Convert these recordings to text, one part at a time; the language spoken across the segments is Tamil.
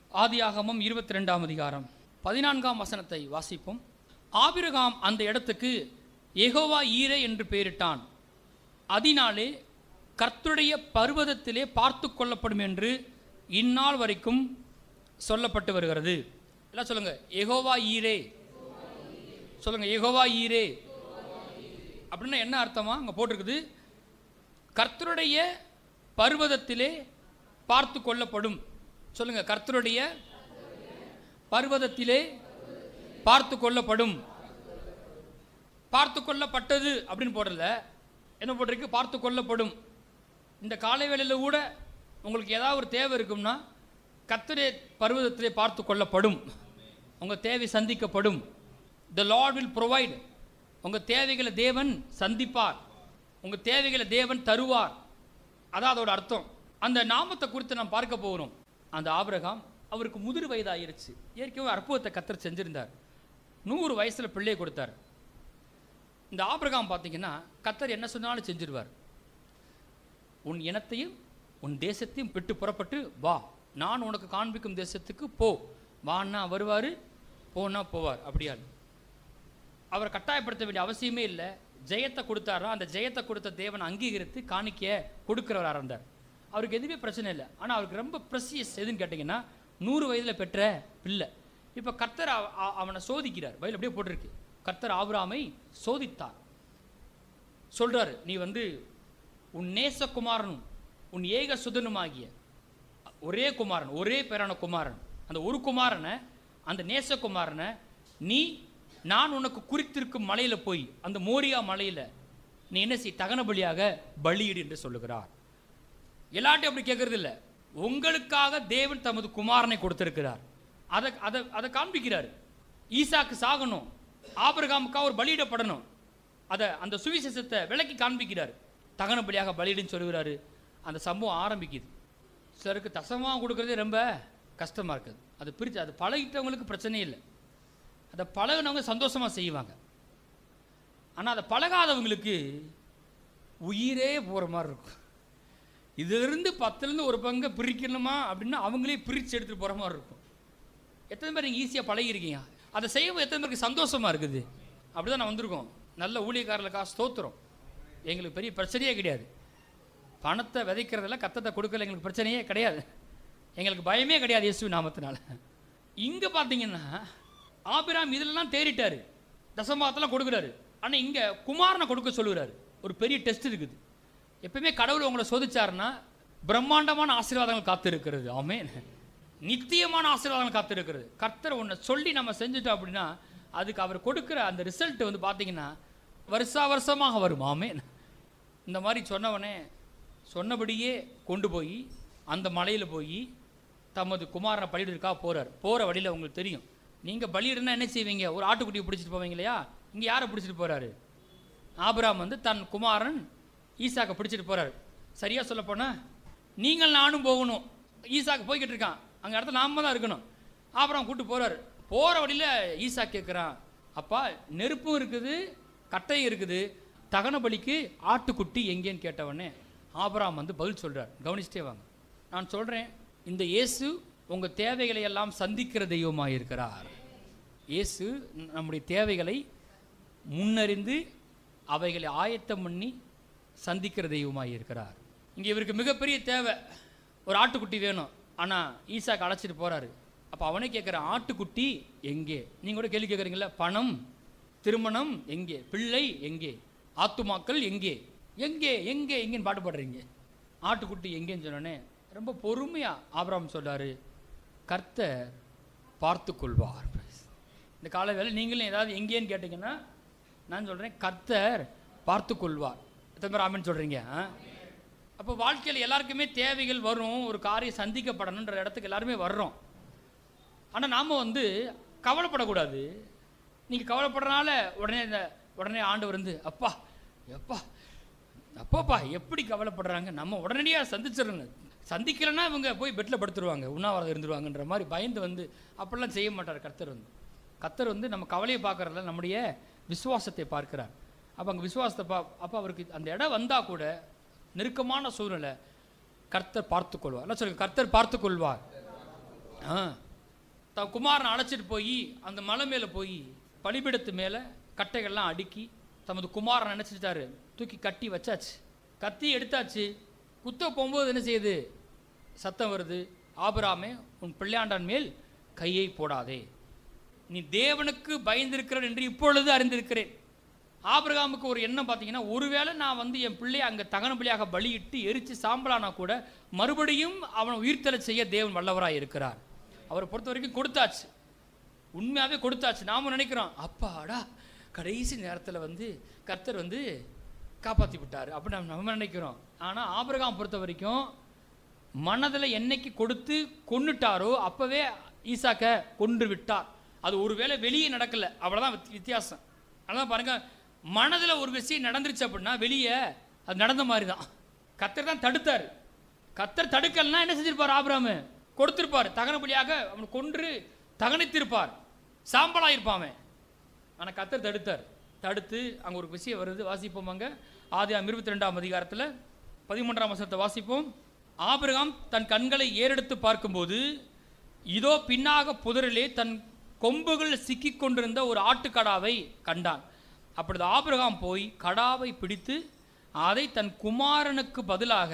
ஆதியாகமம் இருபத்தி ரெண்டாம் அதிகாரம் பதினான்காம் வசனத்தை வாசிப்போம் ஆபிரகாம் அந்த இடத்துக்கு எகோவா ஈரே என்று பெயரிட்டான் அதனாலே கர்த்தருடைய பர்வதத்திலே பார்த்து கொள்ளப்படும் என்று இந்நாள் வரைக்கும் சொல்லப்பட்டு வருகிறது எல்லாம் சொல்லுங்க எகோவா ஈரே சொல்லுங்க எகோவா ஈரே அப்படின்னா என்ன அர்த்தமா அங்கே போட்டிருக்குது கர்த்தருடைய பர்வதத்திலே பார்த்து கொள்ளப்படும் சொல்லுங்க கர்த்தருடைய பர்வதத்திலே பார்த்து கொள்ளப்படும் பார்த்து கொள்ளப்பட்டது அப்படின்னு போடல என்ன போட்டிருக்கு பார்த்து கொள்ளப்படும் இந்த காலை வேளையில் கூட உங்களுக்கு ஏதாவது ஒரு தேவை இருக்கும்னா கர்த்தரே பர்வதத்திலே பார்த்து கொள்ளப்படும் உங்கள் தேவை சந்திக்கப்படும் த லார்ட் வில் ப்ரொவைட் உங்கள் தேவைகளை தேவன் சந்திப்பார் உங்கள் தேவைகளை தேவன் தருவார் அதான் அதோட அர்த்தம் அந்த நாமத்தை குறித்து நாம் பார்க்க போகிறோம் அந்த ஆபிரகாம் அவருக்கு முதிர் வயதாயிருச்சு ஏற்கனவே அற்புதத்தை கத்தர் செஞ்சிருந்தார் நூறு வயசில் பிள்ளையை கொடுத்தார் இந்த ஆபிரகாம் பார்த்தீங்கன்னா கத்தர் என்ன சொன்னாலும் செஞ்சிருவார் உன் இனத்தையும் உன் தேசத்தையும் விட்டு புறப்பட்டு வா நான் உனக்கு காண்பிக்கும் தேசத்துக்கு போ வான்னா வருவார் போனா போவார் அப்படியா அவர் கட்டாயப்படுத்த வேண்டிய அவசியமே இல்லை ஜெயத்தை கொடுத்தாரா அந்த ஜெயத்தை கொடுத்த தேவன் அங்கீகரித்து காணிக்க கொடுக்கிறவராக இருந்தார் அவருக்கு எதுவுமே பிரச்சனை இல்லை ஆனால் அவருக்கு ரொம்ப ப்ரெசியஸ் எதுன்னு கேட்டிங்கன்னா நூறு வயதில் பெற்ற பிள்ளை இப்போ கர்த்தர் அவ- அ- அவனை சோதிக்கிறார் பைபிள் அப்படியே போட்டிருக்கு கர்த்தர் ஆபிராமை சோதித்தார் சொல்றாரு நீ வந்து உன் நேசகுமாரனும் உன் ஏக சுதனுமாகிய ஒரே குமாரன் ஒரே பேரான குமாரன் அந்த ஒரு குமாரனை அந்த நேசகுமாரனை நீ நான் உனக்கு குறித்திருக்கும் மலையில போய் அந்த மோரியா மலையில நீ என்ன செய் தகன பலியாக பலியிடு என்று சொல்லுகிறார் எல்லாட்டையும் அப்படி கேட்கறது இல்ல உங்களுக்காக தேவன் தமது குமாரனை கொடுத்திருக்கிறார் அதை அதை அதை காண்பிக்கிறார் ஈசாக்கு சாகணும் ஆபிரகாமுக்காக ஒரு பலியிடப்படணும் அதை அந்த சுவிசேஷத்தை விளக்கி காண்பிக்கிறார் தகன பலியாக பலியிடுன்னு சொல்லுகிறாரு அந்த சம்பவம் ஆரம்பிக்குது சிலருக்கு தசமாக கொடுக்கறதே ரொம்ப கஷ்டமாக இருக்குது அது பிரித்து அது பழகிட்டவங்களுக்கு பிரச்சனையே இல்லை அதை பழகுனவங்க சந்தோஷமாக செய்வாங்க ஆனால் அதை பழகாதவங்களுக்கு உயிரே போகிற மாதிரி இருக்கும் இதிலிருந்து பத்துலேருந்து ஒரு பங்கை பிரிக்கணுமா அப்படின்னா அவங்களே பிரித்து எடுத்துகிட்டு போகிற மாதிரி இருக்கும் எத்தனை பேர் நீங்கள் ஈஸியாக பழகிருக்கீங்க அதை செய்யவும் எத்தனை பேருக்கு சந்தோஷமாக இருக்குது அப்படி தான் நான் வந்திருக்கோம் நல்ல ஊழியக்காரர்களுக்காக ஸ்தோத்திரம் எங்களுக்கு பெரிய பிரச்சனையே கிடையாது பணத்தை விதைக்கிறதுல கத்தத்தை கொடுக்கல எங்களுக்கு பிரச்சனையே கிடையாது எங்களுக்கு பயமே கிடையாது இயேசு நாமத்தினால இங்கே பார்த்தீங்கன்னா ஆபிராம் இதிலெல்லாம் தேறிட்டாரு தசமாத்தெல்லாம் கொடுக்குறாரு ஆனால் இங்கே குமாரனை கொடுக்க சொல்லுகிறாரு ஒரு பெரிய டெஸ்ட் இருக்குது எப்பவுமே கடவுள் உங்களை சோதிச்சாருன்னா பிரம்மாண்டமான ஆசீர்வாதங்கள் காத்து இருக்கிறது ஆமென் நித்தியமான ஆசீர்வாதங்கள் காத்து இருக்கிறது கர்த்தர் ஒன்றை சொல்லி நம்ம செஞ்சுட்டோம் அப்படின்னா அதுக்கு அவர் கொடுக்குற அந்த ரிசல்ட் வந்து பார்த்தீங்கன்னா வருஷா வருஷமாக வரும் ஆமென் இந்த மாதிரி சொன்னவனே சொன்னபடியே கொண்டு போய் அந்த மலையில் போய் தமது குமாரனை பலியிடுறதுக்காக போறார் போகிற வழியில் உங்களுக்கு தெரியும் நீங்கள் பலியிடுனா என்ன செய்வீங்க ஒரு ஆட்டுக்குட்டியை பிடிச்சிட்டு போவீங்க இல்லையா இங்கே யாரை பிடிச்சிட்டு போகிறாரு ஆபிராம் வந்து தன் குமாரன் ஈசாக்கை பிடிச்சிட்டு போறாரு சரியா சொல்ல போனா நீங்கள் நானும் போகணும் ஈசாக்கு போய்கிட்டு இருக்கான் அங்க இடத்துல நாம தான் இருக்கணும் ஆபிராம் கூட்டு போறாரு போற வழியில ஈசா கேட்குறான் அப்பா நெருப்பும் இருக்குது கட்டையும் இருக்குது தகன பலிக்கு ஆட்டுக்குட்டி எங்கேன்னு கேட்டவொடனே ஆபிராம் வந்து பதில் சொல்றார் கவனிச்சிட்டே வாங்க நான் சொல்றேன் இந்த இயேசு உங்க தேவைகளை எல்லாம் சந்திக்கிற தெய்வமாக இருக்கிறார் இயேசு நம்முடைய தேவைகளை முன்னறிந்து அவைகளை ஆயத்தம் பண்ணி சந்திக்கிற தெய்வமாக இருக்கிறார் இங்கே இவருக்கு மிகப்பெரிய தேவை ஒரு ஆட்டுக்குட்டி வேணும் ஆனால் ஈசாக்கு அழைச்சிட்டு போறாரு அப்போ அவனே கேட்குற ஆட்டுக்குட்டி எங்கே நீங்கள் கூட கேள்வி கேட்குறீங்களா பணம் திருமணம் எங்கே பிள்ளை எங்கே ஆத்துமாக்கள் எங்கே எங்கே எங்கே எங்கேன்னு பாட்டு பாடுறீங்க ஆட்டுக்குட்டி எங்கேன்னு சொன்னோடனே ரொம்ப பொறுமையாக ஆபிரகாம் சொல்றாரு கர்த்தர் பார்த்து கொள்வார் இந்த கால வேலை நீங்களும் ஏதாவது எங்கேன்னு கேட்டிங்கன்னா நான் சொல்கிறேன் கர்த்தர் பார்த்து கொள்வார் எத்தனை பேர் ஆமென்னு சொல்கிறீங்க அப்போ வாழ்க்கையில் எல்லாருக்குமே தேவைகள் வரும் ஒரு காரியம் சந்திக்கப்படணுன்ற இடத்துக்கு எல்லாருமே வர்றோம் ஆனால் நாம் வந்து கவலைப்படக்கூடாது நீங்கள் கவலைப்படுறனால உடனே இந்த உடனே ஆண்டவர் வந்து அப்பா எப்பா அப்பாப்பா எப்படி கவலைப்படுறாங்க நம்ம உடனடியாக சந்திச்சிடணும் சந்திக்கலைன்னா இவங்க போய் பெட்டில் படுத்துருவாங்க உண்ணாவிரதம் இருந்துருவாங்கன்ற மாதிரி பயந்து வந்து அப்படிலாம் செய்ய மாட்டார் கர்த்தர் வந்து கர்த்தர் வந்து நம்ம கவலையை பார்க்கறதுல நம்முடைய விசுவாசத்தை பார்க்கிறார் அப்போ அங்கே விசுவாசத்தை பா அப்போ அவருக்கு அந்த இடம் வந்தால் கூட நெருக்கமான சூழ்நிலை கர்த்தர் பார்த்துக்கொள்வார் என்ன சொல்லுங்க கர்த்தர் பார்த்துக்கொள்வார் ஆ தன் குமாரனை அழைச்சிட்டு போய் அந்த மலை மேலே போய் பலிபீடத்து மேலே கட்டைகள்லாம் அடுக்கி தமது குமாரனை நினச்சிட்டாரு தூக்கி கட்டி வச்சாச்சு கத்தி எடுத்தாச்சு குத்த போகும்போது என்ன செய்யுது சத்தம் வருது ஆபிராமே உன் பிள்ளையாண்டான் மேல் கையை போடாதே நீ தேவனுக்கு பயந்திருக்கிறேன் என்று இப்பொழுது அறிந்திருக்கிறேன் ஆபிரகாமுக்கு ஒரு எண்ணம் பார்த்தீங்கன்னா ஒருவேளை நான் வந்து என் பிள்ளையை அங்கே தகன பலியாக பலியிட்டு எரித்து சாம்பலானா கூட மறுபடியும் அவனை உயிர்த்தலை செய்ய தேவன் வல்லவராய் இருக்கிறார் அவரை பொறுத்த வரைக்கும் கொடுத்தாச்சு உண்மையாகவே கொடுத்தாச்சு நாம நினைக்கிறோம் அப்பாடா கடைசி நேரத்தில் வந்து கர்த்தர் வந்து காப்பாற்றி விட்டார் அப்படின்னு நம்ம நம்ம நினைக்கிறோம் ஆனால் ஆபிரகாம் பொறுத்த வரைக்கும் மனதில் என்னைக்கு கொடுத்து கொன்னுட்டாரோ அப்போவே ஈசாக்க கொன்று விட்டார் அது ஒருவேளை வெளியே நடக்கல அவ்வளோதான் வித்- வித்தியாசம் அதான் பாருங்க மனதில் ஒரு விஷயம் நடந்துருச்சு அப்படின்னா வெளியே அது நடந்த மாதிரி தான் கத்தர் தான் தடுத்தார் கத்தர் தடுக்கலன்னா என்ன செஞ்சிருப்பார் ஆபிராமு கொடுத்திருப்பார் தகனபடியாக அவனை கொன்று தகனித்திருப்பார் சாம்பலாயிருப்பான் அவன் ஆனால் கத்தர் தடுத்தார் தடுத்து அங்கே ஒரு விஷயம் வருது வாசிப்போம் அங்கே ஆதி இருபத்தி ரெண்டாம் அதிகாரத்தில் பதிமூன்றாம் வசனத்தை வாசிப்போம் ஆபிரகாம் தன் கண்களை ஏறெடுத்து பார்க்கும்போது இதோ பின்னாக புதரிலே தன் கொம்புகள் சிக்கிக் கொண்டிருந்த ஒரு ஆட்டுக்கடாவை கண்டான் அப்பொழுது ஆபிரகாம் போய் கடாவை பிடித்து அதை தன் குமாரனுக்கு பதிலாக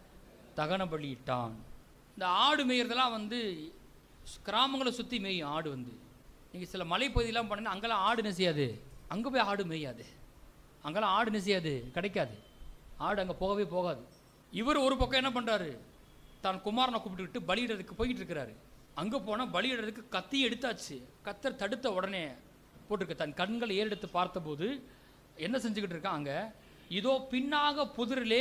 தகன பலியிட்டான் இந்த ஆடு மேய்றதெல்லாம் வந்து கிராமங்களை சுற்றி மேயும் ஆடு வந்து நீங்கள் சில மலைப்பகுதியெல்லாம் போனீங்கன்னா அங்கெல்லாம் ஆடு என்ன செய்யாது அங்கே போய் ஆடு மேயாது அங்கெல்லாம் ஆடு என்ன செய்யாது கிடைக்காது ஆடு அங்கே போகவே போகாது இவர் ஒரு பக்கம் என்ன பண்ணுறாரு தான் குமாரனை கூப்பிட்டுக்கிட்டு பலியிடுறதுக்கு போயிட்டு இருக்கிறாரு அங்கே போனால் பலியிடுறதுக்கு கத்தி எடுத்தாச்சு கத்தர் தடுத்த உடனே போட்டிருக்க தன் கண்களை ஏறெடுத்து பார்த்தபோது என்ன செஞ்சுக்கிட்டு இருக்கான் அங்கே இதோ பின்னாக புதிரிலே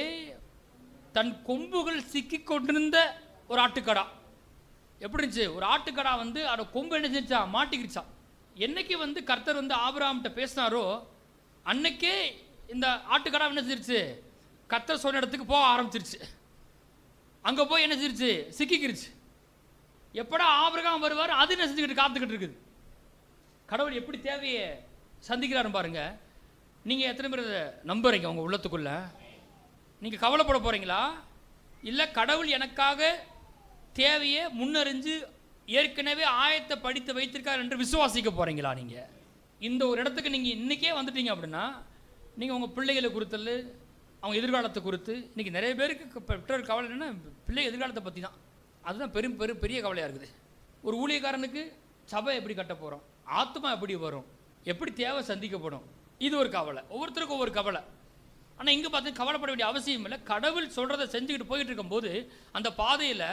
தன் கொம்புகள் சிக்கிக் கொண்டிருந்த ஒரு ஆட்டுக்கடா எப்படி இருந்துச்சு ஒரு ஆட்டுக்கடா வந்து அதோட கொம்பு என்ன செஞ்சா மாட்டிக்கிடுச்சான் என்னைக்கு வந்து கர்த்தர் வந்து ஆபிரகாம்கிட்ட பேசினாரோ அன்னைக்கே இந்த ஆட்டுக்கடா என்ன செஞ்சிருச்சு கர்த்தர் சொன்ன இடத்துக்கு போக ஆரம்பிச்சிருச்சு அங்கே போய் என்ன செஞ்சிருச்சு சிக்கிக்கிருச்சு எப்படா ஆபிரகாம் வருவார் அது என்ன செஞ்சுக்கிட்டு காத்துக்கிட்டு இருக்குது கடவுள் எப்படி தேவையை சந்திக்கிறாருன்னு பாருங்க நீங்கள் எத்தனை பேர் இதை நம்புறீங்க உங்கள் உள்ளத்துக்குள்ள நீங்கள் கவலைப்பட போகிறீங்களா இல்லை கடவுள் எனக்காக தேவையை முன்னறிஞ்சு ஏற்கனவே ஆயத்தை படித்து வைத்திருக்கார் என்று விசுவாசிக்க போகிறீங்களா நீங்கள் இந்த ஒரு இடத்துக்கு நீங்கள் இன்றைக்கே வந்துட்டீங்க அப்படின்னா நீங்கள் உங்கள் பிள்ளைகளை குறித்தல் அவங்க எதிர்காலத்தை குறித்து இன்றைக்கி நிறைய பேருக்கு க- பெற்றோர் கவலை என்னன்னா பிள்ளை எதிர்காலத்தை பற்றி தான் அதுதான் பெரும் பெரும் பெரிய கவலையாக இருக்குது ஒரு ஊழியக்காரனுக்கு சபை எப்படி கட்ட போகிறோம் ஆத்மா எப்படி வரும் எப்படி தேவை சந்திக்கப்படும் இது ஒரு கவலை ஒவ்வொருத்தருக்கும் ஒவ்வொரு கவலை ஆனால் இங்கே பார்த்து கவலைப்பட வேண்டிய அவசியம் இல்லை கடவுள் சொல்கிறத செஞ்சுக்கிட்டு போயிட்டு இருக்கும்போது அந்த பாதையில்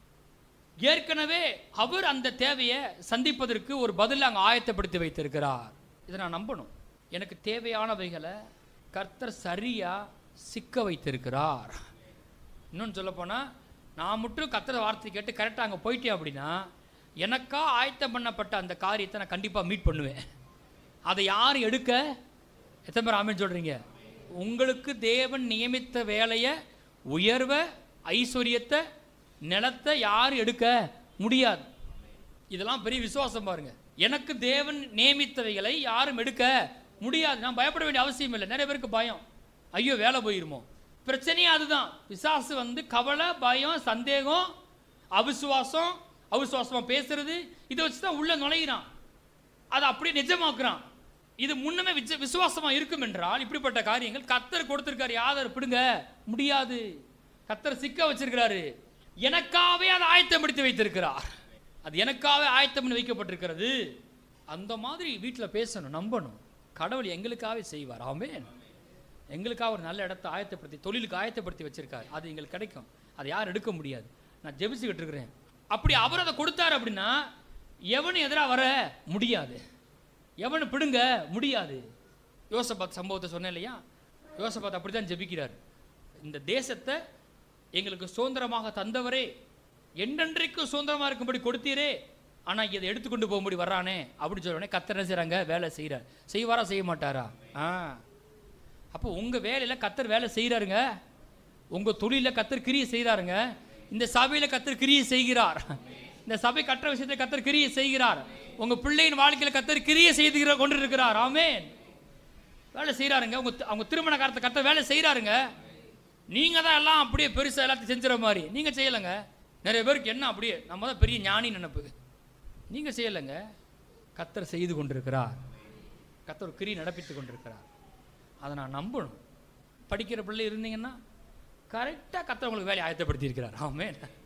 ஏற்கனவே அவர் அந்த தேவையை சந்திப்பதற்கு ஒரு பதில் அங்கே ஆயத்தப்படுத்தி வைத்திருக்கிறார் இதை நான் நம்பணும் எனக்கு தேவையானவைகளை கர்த்தர் சரியா சிக்க வைத்திருக்கிறார் இன்னொன்று சொல்லப்போனால் நான் மட்டும் கர்த்தர் வார்த்தை கேட்டு கரெக்டாக அங்கே போயிட்டேன் அப்படின்னா எனக்கா ஆயத்தம் பண்ணப்பட்ட அந்த காரியத்தை நான் கண்டிப்பாக மீட் பண்ணுவேன் அதை யார் எடுக்க எத்தனை பேர் ஆமென் சொல்கிறீங்க உங்களுக்கு தேவன் நியமித்த வேலையை உயர்வை ஐஸ்வர்யத்தை நிலத்தை யார் எடுக்க முடியாது இதெல்லாம் பெரிய விசுவாசம் பாருங்க எனக்கு தேவன் நியமித்தவைகளை யாரும் எடுக்க முடியாது நான் பயப்பட வேண்டிய அவசியம் இல்லை நிறைய பேருக்கு பயம் ஐயோ வேலை போயிருமோ பிரச்சனையே அதுதான் பிசாசு வந்து கவலை பயம் சந்தேகம் அவிசுவாசம் அவிசுவாசமா பேசுறது இதை வச்சு தான் உள்ள நுழையிறான் அதை அப்படியே நிஜமாக்குறான் இது முன்னமே விச்ச விசுவாசமா இருக்கும் என்றால் இப்படிப்பட்ட காரியங்கள் கத்தர் கொடுத்திருக்காரு யாதர் பிடுங்க முடியாது கத்தர் சிக்க வச்சிருக்கிறாரு எனக்காகவே அதை ஆயத்தப்படுத்தி வைத்திருக்கிறார் அது எனக்காகவே ஆயத்தம் பண்ணி வைக்கப்பட்டிருக்கிறது அந்த மாதிரி வீட்டில் பேசணும் நம்பணும் கடவுள் எங்களுக்காகவே செய்வார் ஆமென் எங்களுக்காக ஒரு நல்ல இடத்தை ஆயத்தப்படுத்தி தொழிலுக்கு ஆயத்தப்படுத்தி வச்சிருக்காரு அது எங்களுக்கு கிடைக்கும் அதை யாரும் எடுக்க முடியாது நான் ஜெபிச்சுக்கிட்டு இருக்கிறேன் அப்படி அவர் அதை கொடுத்தாரு அப்படின்னா எவனும் எதிராக வர முடியாது எவனு பிடுங்க முடியாது யோசபாத் சம்பவத்தை சொன்னேன் இல்லையா யோசபாத் அப்படி தான் ஜெபிக்கிறார் இந்த தேசத்தை எங்களுக்கு சுதந்திரமாக தந்தவரே என்றென்றைக்கும் சுதந்திரமாக இருக்கும்படி கொடுத்தீரே ஆனால் இதை எடுத்துக்கொண்டு போகும்படி வர்றானே அப்படி சொல்ல உடனே கத்தர் என்ன செய்கிறாங்க வேலை செய்கிறார் செய்வாரா செய்ய மாட்டாரா ஆ அப்போ உங்கள் வேலையில் கத்தர் வேலை செய்கிறாருங்க உங்கள் தொழிலில் கத்தர் கிரியை செய்கிறாருங்க இந்த சபையில் கத்தர் கிரியை செய்கிறார் இந்த சபை கட்டுற விஷயத்தை கத்தர் கிரியை செய்கிறார் உங்கள் பிள்ளையின் வாழ்க்கையில் கத்தர் கிரியை செய்து கொண்டு இருக்கிறார் ஆமென் வேலை செய்கிறாருங்க உங்க அவங்க திருமண காலத்தை கத்தர் வேலை செய்கிறாருங்க நீங்கள் தான் எல்லாம் அப்படியே பெருசாக எல்லாத்தையும் செஞ்சுற மாதிரி நீங்கள் செய்யலைங்க நிறைய பேருக்கு என்ன அப்படியே நம்ம தான் பெரிய ஞானி நினைப்பு நீங்கள் செய்யலைங்க கத்தர் செய்து கொண்டிருக்கிறார் கத்தர் கிரி நடப்பித்து கொண்டிருக்கிறார் அதை நான் நம்பணும் படிக்கிற பிள்ளை இருந்தீங்கன்னா கரெக்டாக கத்தர் உங்களுக்கு வேலையை ஆயத்தப்படுத்தியிருக்கிறார் ஆமே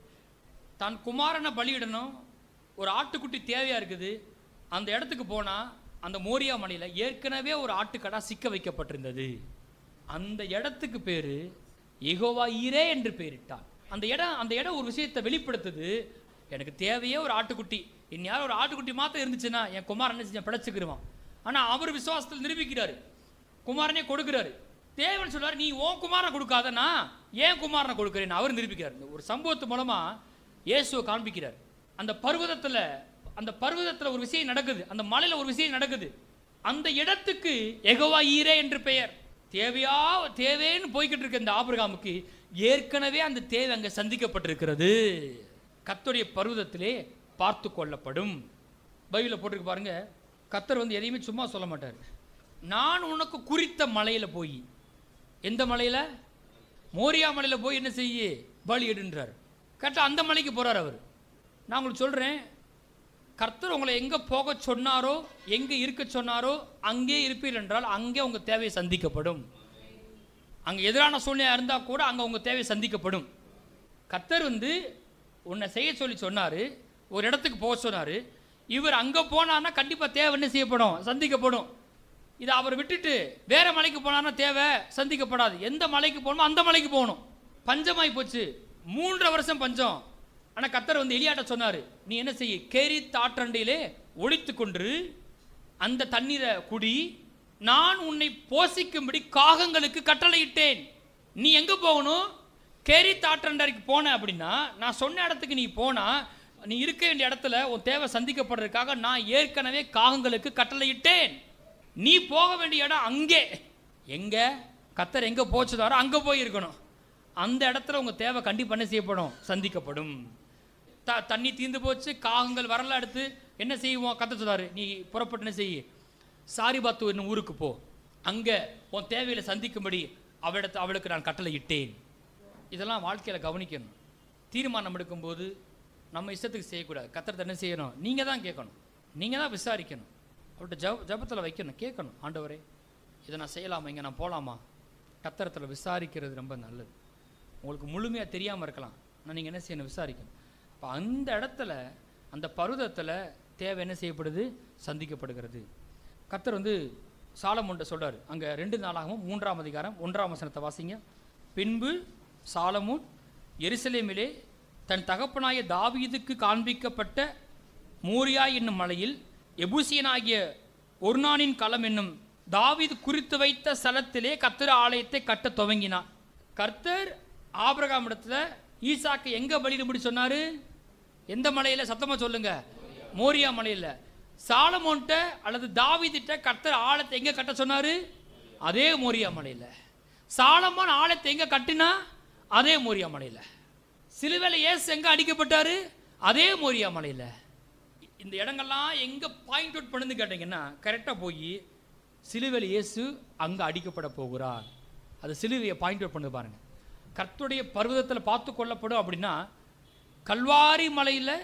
தான் குமாரனை பலியிடணும் ஒரு ஆட்டுக்குட்டி தேவையாக இருக்குது அந்த இடத்துக்கு போனால் அந்த மோரியா மலையில் ஏற்கனவே ஒரு ஆட்டுக்கடா சிக்க வைக்கப்பட்டிருந்தது அந்த இடத்துக்கு பேர் எகோவா ஈரே என்று பெயரிட்டான் அந்த இடம் அந்த இடம் ஒரு விஷயத்தை வெளிப்படுத்துது எனக்கு தேவையே ஒரு ஆட்டுக்குட்டி இந்நேரம் ஒரு ஆட்டுக்குட்டி மாத்திரம் இருந்துச்சுன்னா என் குமாரன் என்ன செஞ்சேன் பிழைச்சிக்கிருவான் ஆனால் அவர் விசுவாசத்தில் நிரூபிக்கிறாரு குமாரனே கொடுக்குறாரு தேவன் சொல்றாரு நீ உன் குமாரனை கொடுக்காதனா ஏன் குமாரனை கொடுக்குறேன்னு அவர் நிரூபிக்கிறார் இந்த ஒரு சம்பவத்து மூலமா இயேசுவை காண்பிக்கிறார் அந்த பர்வதத்துல அந்த பர்வதத்துல ஒரு விஷயம் நடக்குது அந்த மலையில ஒரு விஷயம் நடக்குது அந்த இடத்துக்கு எகவா ஈரே என்று பெயர் தேவையா தேவைன்னு போய்கிட்டு இருக்க இந்த ஆபிரகாமுக்கு ஏற்கனவே அந்த தேவை அங்க சந்திக்கப்பட்டிருக்கிறது கர்த்தருடைய பர்வதத்திலே பார்த்து கொள்ளப்படும் பைபிளில் போட்டிருக்கு பாருங்க கத்தர் வந்து எதையுமே சும்மா சொல்ல மாட்டார் நான் உனக்கு குறித்த மலையில போய் எந்த மலையில மோரியா மலையில போய் என்ன செய்ய பலி எடுன்றார் கரெக்டாக அந்த மலைக்கு போறார் அவர் நான் உங்களுக்கு சொல்றேன் கர்த்தர் உங்களை எங்க போக சொன்னாரோ எங்க இருக்க சொன்னாரோ அங்கே இருப்பீர் என்றால் அங்கே உங்க தேவை சந்திக்கப்படும் அங்க எதிரான சூழ்நிலையா இருந்தா கூட அங்க உங்க தேவை சந்திக்கப்படும் கர்த்தர் வந்து உன்னை செய்ய சொல்லி சொன்னாரு ஒரு இடத்துக்கு போக சொன்னாரு இவர் அங்க போனான்னா கண்டிப்பா தேவை என்ன செய்யப்படும் சந்திக்கப்படும் இதை அவர் விட்டுட்டு வேற மலைக்கு போனான்னா தேவை சந்திக்கப்படாது எந்த மலைக்கு போகணுமோ அந்த மலைக்கு போகணும் பஞ்சமாய் போச்சு மூன்றரை வருஷம் பஞ்சம் ஆனா கத்தர் வந்து எலியாட்ட சொன்னாரு நீ என்ன செய்ய கேரி தாற்றண்டையிலே ஒழித்து கொண்டு அந்த தண்ணீரை குடி நான் உன்னை போஷிக்கும்படி காகங்களுக்கு கட்டளையிட்டேன் நீ எங்க போகணும் கேரி தாற்றண்டைக்கு போன அப்படின்னா நான் சொன்ன இடத்துக்கு நீ போனா நீ இருக்க வேண்டிய இடத்துல உன் தேவை சந்திக்கப்படுறதுக்காக நான் ஏற்கனவே காகங்களுக்கு கட்டளையிட்டேன் நீ போக வேண்டிய இடம் அங்கே எங்க கத்தர் எங்க போச்சுதாரோ அங்க போய் இருக்கணும் அந்த இடத்துல உங்க தேவை கண்டிப்பா என்ன செய்யப்படும் சந்திக்கப்படும் த தண்ணி தீர்ந்து போச்சு காகங்கள் வரல அடுத்து என்ன செய்வோம் கத்த சொன்னாரு நீ புறப்பட்டு என்ன செய்ய சாரிபாத்து என்னும் ஊருக்கு போ அங்க உன் தேவையில சந்திக்கும்படி அவளிடத்து அவளுக்கு நான் கட்டளை இட்டேன் இதெல்லாம் வாழ்க்கையில கவனிக்கணும் தீர்மானம் எடுக்கும்போது நம்ம இஷ்டத்துக்கு செய்யக்கூடாது கத்தர் என்ன செய்யணும் நீங்க தான் கேட்கணும் நீங்க தான் விசாரிக்கணும் அவர்கிட்ட ஜப ஜபத்தில் வைக்கணும் கேட்கணும் ஆண்டவரே இதை நான் செய்யலாமா இங்கே நான் போகலாமா கத்தரத்தில் விசாரிக்கிறது ரொம்ப நல்லது உங்களுக்கு முழுமையாக தெரியாமல் இருக்கலாம் ஆனால் நீங்கள் என்ன செய்யணும் விசாரிக்கணும் அப்போ அந்த இடத்துல அந்த பருவத்தில் தேவை என்ன செய்யப்படுது சந்திக்கப்படுகிறது கர்த்தர் வந்து சாலமோன்ட்ட சொல்றாரு அங்கே ரெண்டு நாளாகவும் மூன்றாம் அதிகாரம் ஒன்றாம் வசனத்தை வாசிங்க பின்பு சாலமோன் எருசலேமிலே தன் தகப்பனாய தாவீதுக்கு காண்பிக்கப்பட்ட மூரியா என்னும் மலையில் எபூசியனாகிய ஒர்னானின் களம் என்னும் தாவீது குறித்து வைத்த ஸ்தலத்திலே கர்த்தர் ஆலயத்தை கட்டத் துவங்கினார் கர்த்தர் ஆபிரகாம் இடத்துல ஈசாக்கு எங்க பலியிடும்படி சொன்னாரு எந்த மலையில சத்தமா சொல்லுங்க மோரியா மலையில சாலமோன்ட்ட அல்லது தாவீதிட்ட கர்த்தர் ஆலயத்தை எங்க கட்ட சொன்னாரு அதே மோரியா மலையில சாலமோன் ஆலயத்தை எங்க கட்டினா அதே மோரியா மலையில சிலுவையில் இயேசு எங்க அடிக்கப்பட்டாரு அதே மோரியா மலையில இந்த இடங்கள்லாம் எங்க பாயிண்ட் அவுட் பண்ணுன்னு கேட்டீங்கன்னா கரெக்டாக போய் சிலுவையில் இயேசு அங்க அடிக்கப்பட போகிறார் அது சிலுவையை பாயிண்ட் அவுட் பண்ணு பாருங்க கர்த்தருடைய பர்வதத்தில் பார்த்து கொள்ளப்படும் அப்படின்னா கல்வாரி மலையில்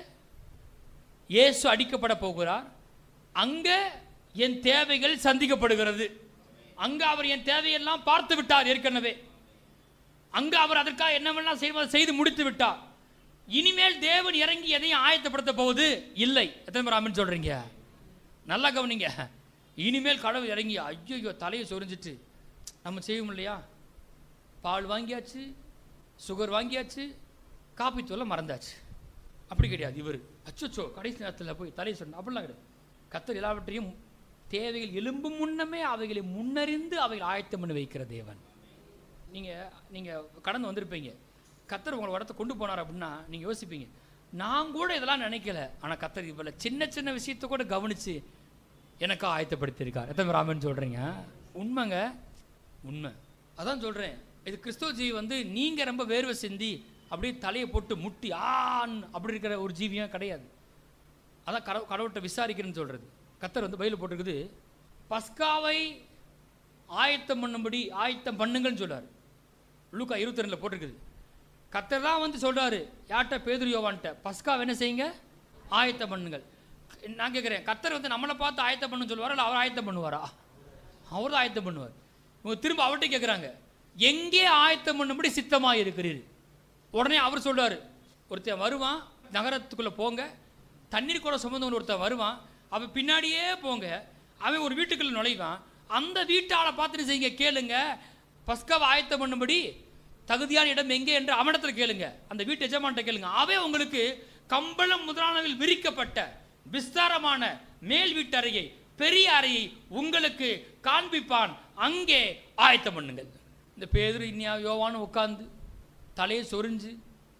இயேசு அடிக்கப்பட போகிறார் அங்க என் தேவைகள் சந்திக்கப்படுகிறது அங்க அவர் என் தேவையெல்லாம் பார்த்து விட்டார் ஏற்கனவே அங்க அவர் அதற்காக என்னவெல்லாம் செய்வதை செய்து முடித்து விட்டார் இனிமேல் தேவன் இறங்கி எதையும் ஆயத்தப்படுத்த போவது இல்லை எத்தனை பேர் ஆமென் சொல்றீங்க நல்லா கவனிங்க இனிமேல் கடவுள் இறங்கி ஐயோ தலையை சொரிஞ்சிட்டு நம்ம செய்வோம் இல்லையா பால் வாங்கியாச்சு சுகர் வாங்கியாச்சு காப்பி தூளை மறந்தாச்சு அப்படி கிடையாது இவர் அச்சோ கடைசி நேரத்தில் போய் தலையை சொன்ன அப்படிலாம் கிடையாது கத்தர் எல்லாவற்றையும் தேவைகள் எலும்பும் முன்னமே அவைகளை முன்னறிந்து அவைகளை ஆயத்தம் பண்ணி வைக்கிற தேவன் நீங்கள் நீங்கள் கடந்து வந்திருப்பீங்க கத்தர் உங்களை இடத்த கொண்டு போனார் அப்படின்னா நீங்கள் யோசிப்பீங்க நான் கூட இதெல்லாம் நினைக்கல ஆனால் கத்தர் இவ்வளோ சின்ன சின்ன விஷயத்தை கூட கவனித்து எனக்கா ஆயத்தப்படுத்தியிருக்கார் எத்தனை பேர் ஆமென்னு சொல்கிறீங்க உண்மைங்க உண்மை அதான் சொல்கிறேன் இது கிறிஸ்துவ ஜீவி வந்து நீங்கள் ரொம்ப வேர்வை சிந்தி அப்படியே தலையை போட்டு முட்டி ஆன் அப்படி இருக்கிற ஒரு ஜீவியம் கிடையாது அதான் கடவு கடவுள்கிட்ட விசாரிக்கிறேன்னு சொல்கிறது கத்தர் வந்து பையில் போட்டிருக்குது பஸ்காவை ஆயத்தம் பண்ணும்படி ஆயத்தம் பண்ணுங்கன்னு சொல்றார் லூக்கா இருபத்தி ரெண்டில் போட்டிருக்குது கத்தர் தான் வந்து சொல்றாரு யார்கிட்ட பேதுரு யோவான்ட்ட பஸ்கா என்ன செய்யுங்க ஆயத்தம் பண்ணுங்கள் நான் கேட்குறேன் கத்தர் வந்து நம்மளை பார்த்து ஆயத்தம் பண்ணு சொல்லுவாரா இல்லை அவர் ஆயத்தம் பண்ணுவாரா அவர் தான் ஆயத்தம் பண்ணுவார் இவங்க திரும்ப அவர்கிட்ட கேட்குறாங்க எங்கே ஆயத்தம் பண்ணும்படி சித்தமாக இருக்கிறீர் உடனே அவர் சொல்றாரு ஒருத்தன் வருவான் நகரத்துக்குள்ளே போங்க தண்ணீர் கூட சுமந்தவன் ஒருத்தன் வருவான் அவன் பின்னாடியே போங்க அவன் ஒரு வீட்டுக்குள்ள நுழைவான் அந்த வீட்டாளை பார்த்துட்டு செய்யுங்க கேளுங்க பஸ்காவை ஆயத்தம் பண்ணும்படி தகுதியான இடம் எங்கே என்று அவனிடத்தில் கேளுங்க அந்த வீட்டு எஜமான்ட்ட கேளுங்க அவன் உங்களுக்கு கம்பளம் முதலானவில் விரிக்கப்பட்ட விஸ்தாரமான மேல் வீட்டு அறையை பெரிய அறையை உங்களுக்கு காண்பிப்பான் அங்கே ஆயத்தம் பண்ணுங்கள் இந்த பேதுரு இனியா யோவான்னு உட்காந்து தலையை சொரிஞ்சு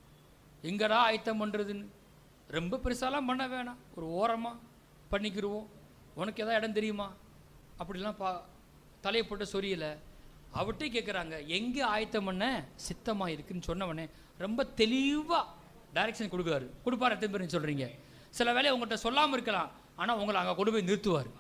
எங்கடா ஆயத்தம் பண்ணுறதுன்னு ரொம்ப பெருசாலாம் பண்ண வேணாம் ஒரு ஓரமாக பண்ணிக்கிருவோம் உனக்கு எதாவது இடம் தெரியுமா அப்படிலாம் பா தலையை போட்டு சொரியலை அவர்கிட்டே கேட்குறாங்க எங்கே ஆயத்தம் பண்ண சித்தமாக இருக்குன்னு சொன்னவனே ரொம்ப தெளிவாக டைரக்ஷன் கொடுக்குறாரு கொடுப்பார் எத்தனை பேர் சொல்கிறீங்க சில வேலையை உங்கள்கிட்ட சொல்லாமல் இருக்கலாம் ஆனால் உங்களை அங்கே கொண்டு போய் நிறுத்துவார்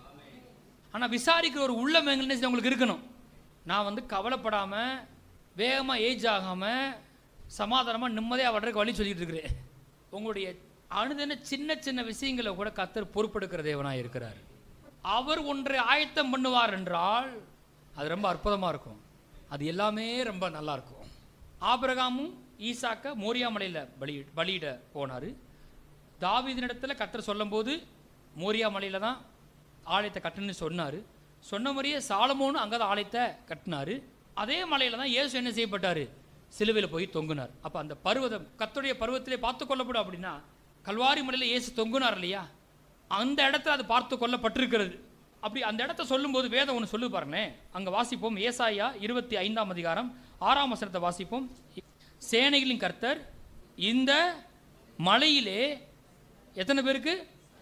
ஆனால் விசாரிக்கிற ஒரு உள்ளம் எங்கன்னு உங்களுக்கு இருக்கணும் நான் வந்து கவலைப்படாமல் வேகமாக ஏஜ் ஆகாமல் சமாதானமாக நிம்மதியாக வர்றதுக்கு வழி சொல்லிட்டு இருக்கிறேன் உங்களுடைய அனுதின சின்ன சின்ன விஷயங்களை கூட கத்தர் பொறுப்பெடுக்கிற தேவனாக இருக்கிறார் அவர் ஒன்றை ஆயத்தம் பண்ணுவார் என்றால் அது ரொம்ப அற்புதமாக இருக்கும் அது எல்லாமே ரொம்ப நல்லா இருக்கும் ஆபிரகாமும் ஈசாக்க மோரியா மலையில் பலி பலியிட போனார் தாவீதினிடத்தில் கத்தர் சொல்லும்போது மோரியா மலையில் தான் ஆலயத்தை கட்டுன்னு சொன்னார் சொன்ன மாதிரியே சாலமோனும் அங்கே தான் ஆலயத்தை கட்டினாரு அதே மலையில் தான் இயேசு என்ன செய்யப்பட்டார் சிலுவையில் போய் தொங்குனார் அப்போ அந்த பருவதம் கத்துடைய பருவத்திலே பார்த்து கொள்ளப்படும் அப்படின்னா கல்வாரி மலையில் இயேசு தொங்குனார் இல்லையா அந்த இடத்துல அது பார்த்து கொள்ளப்பட்டிருக்கிறது அப்படி அந்த இடத்த சொல்லும்போது வேதம் ஒன்று சொல்லு பாருங்களேன் அங்கே வாசிப்போம் ஏசாயா இருபத்தி ஐந்தாம் அதிகாரம் ஆறாம் வசனத்தை வாசிப்போம் சேனைகளின் கர்த்தர் இந்த மலையிலே எத்தனை பேருக்கு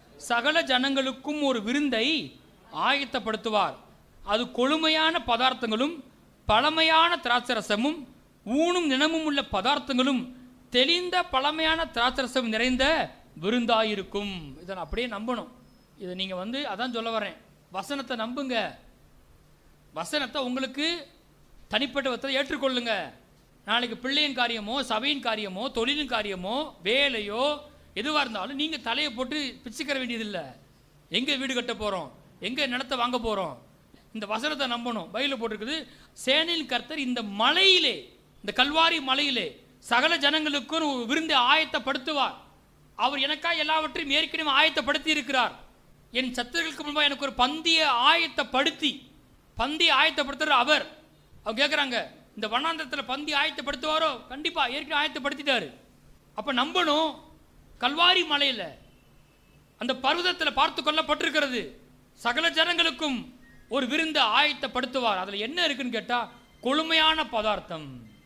சகல ஜனங்களுக்கும் ஒரு விருந்தை ஆயத்தப்படுத்துவார் அது கொழுமையான பதார்த்தங்களும் பழமையான திராட்சரசமும் ஊனும் நினமும் உள்ள பதார்த்தங்களும் தெளிந்த பழமையான திராட்சரசம் நிறைந்த விருந்தாயிருக்கும் இதை நான் அப்படியே நம்பணும் இதை நீங்கள் வந்து அதான் சொல்ல வரேன் வசனத்தை நம்புங்க வசனத்தை உங்களுக்கு தனிப்பட்ட விதத்தை ஏற்றுக்கொள்ளுங்க நாளைக்கு பிள்ளையின் காரியமோ சபையின் காரியமோ தொழிலின் காரியமோ வேலையோ எதுவாக இருந்தாலும் நீங்கள் தலையை போட்டு பிச்சுக்கிற வேண்டியதில்லை எங்கே வீடு கட்ட போகிறோம் எங்கே நிலத்தை வாங்க போகிறோம் இந்த வசனத்தை நம்பணும் பைபிளில் போட்டிருக்குது சேனையின் கர்த்தர் இந்த மலையிலே இந்த கல்வாரி மலையிலே சகல ஜனங்களுக்கும் ஒரு விருந்தை ஆயத்தப்படுத்துவார் அவர் எனக்காக எல்லாவற்றையும் ஏற்கனவே ஆயத்தப்படுத்தி இருக்கிறார் என் சத்துருக்களுக்கு முன்பாக எனக்கு ஒரு பந்தியை ஆயத்தப்படுத்தி பந்தி ஆயத்தப்படுத்துற அவர் அவங்க கேட்குறாங்க இந்த வண்ணாந்திரத்தில் பந்தி ஆயத்தப்படுத்துவாரோ கண்டிப்பா ஏற்கனவே ஆயத்தப்படுத்திட்டாரு அப்ப நம்பணும் கல்வாரி மலையில் அந்த பர்வதத்தில் பார்த்து கொள்ளப்பட்டிருக்கிறது சகல ஜனங்களுக்கும் ஒரு விருந்தை ஆயத்தப்படுத்துவார் அதில் என்ன இருக்குன்னு கேட்டா கொழுமையான பதார்த்தம்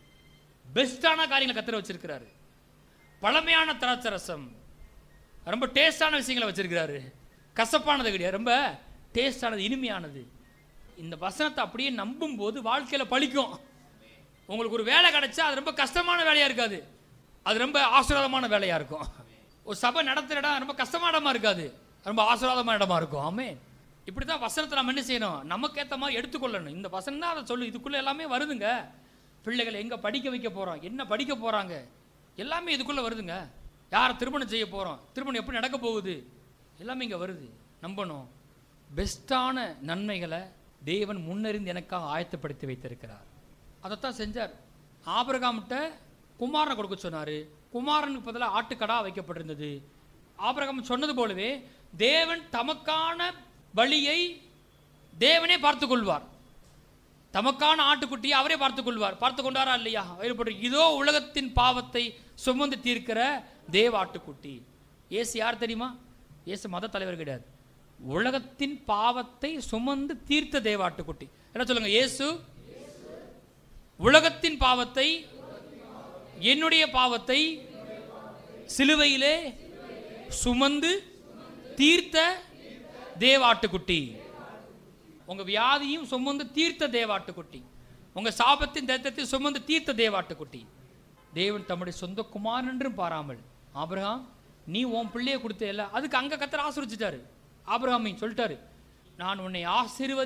பெஸ்டான காரியங்களை கத்திர வச்சிருக்கிறாரு பழமையான திராட்சரசம் ரொம்ப டேஸ்டான விஷயங்களை வச்சிருக்கிறாரு கசப்பானது கிடையாது ரொம்ப டேஸ்டானது இனிமையானது இந்த வசனத்தை அப்படியே நம்பும்போது வாழ்க்கையில் பழிக்கும் உங்களுக்கு ஒரு வேலை கிடைச்சா அது ரொம்ப கஷ்டமான வேலையாக இருக்காது அது ரொம்ப ஆசீர்வாதமான வேலையாக இருக்கும் ஒரு சபை நடத்துகிற இடம் ரொம்ப கஷ்டமான இடமா இருக்காது ரொம்ப ஆசீர்வாதமான இடமா இருக்கும் ஆமே இப்படி தான் வசனத்தை நம்ம என்ன செய்யணும் நமக்கு ஏற்ற மாதிரி எடுத்துக்கொள்ளணும் இந்த வசனம் தான் அதை சொல்லு இதுக்குள்ளே எல்லாமே வருதுங்க பிள்ளைகளை எங்கே படிக்க வைக்க போகிறோம் என்ன படிக்க போகிறாங்க எல்லாமே இதுக்குள்ளே வருதுங்க யாரை திருமணம் செய்ய போகிறோம் திருமணம் எப்படி நடக்க போகுது எல்லாமே இங்கே வருது நம்பணும் பெஸ்ட்டான நன்மைகளை தேவன் முன்னறிந்து எனக்காக ஆயத்தப்படுத்தி வைத்திருக்கிறார் அதைத்தான் செஞ்சார் ஆபிரகாம்கிட்ட குமாரனை கொடுக்க சொன்னார் குமாரனுக்கு பதிலாக ஆட்டுக்கடா வைக்கப்பட்டிருந்தது ஆபிரகாம் சொன்னது போலவே தேவன் தமக்கான பலியை தேவனே பார்த்து கொள்வார் தமக்கான ஆட்டுக்குட்டியை அவரே பார்த்து கொள்வார் பார்த்து கொண்டாரா இல்லையா வேறுபட்டு இதோ உலகத்தின் பாவத்தை சுமந்து தீர்க்கிற தேவ ஆட்டுக்குட்டி ஏசு யார் தெரியுமா இயேசு மத தலைவர் கிடையாது உலகத்தின் பாவத்தை சுமந்து தீர்த்த தேவ ஆட்டுக்குட்டி என்ன சொல்லுங்க இயேசு உலகத்தின் பாவத்தை என்னுடைய பாவத்தை சிலுவையிலே சுமந்து தீர்த்த தேவாட்டுக்குட்டி உங்க வியாதியும் சுமந்து தீர்த்த தேவாட்டுக்குட்டி உங்க சாபத்தின் தத்தத்தை சுமந்து தீர்த்த தேவாட்டுக்குட்டி தேவன் தம்முடைய சொந்த குமாரன் என்றும் பாராமல் ஆபிரகாம் நீ உன் பிள்ளைய கொடுத்தேல அதுக்கு அங்க கத்தர் ஆசீர்வதிச்சிட்டாரு ஆபிரகாமை சொல்லிட்டாரு நான் உன்னை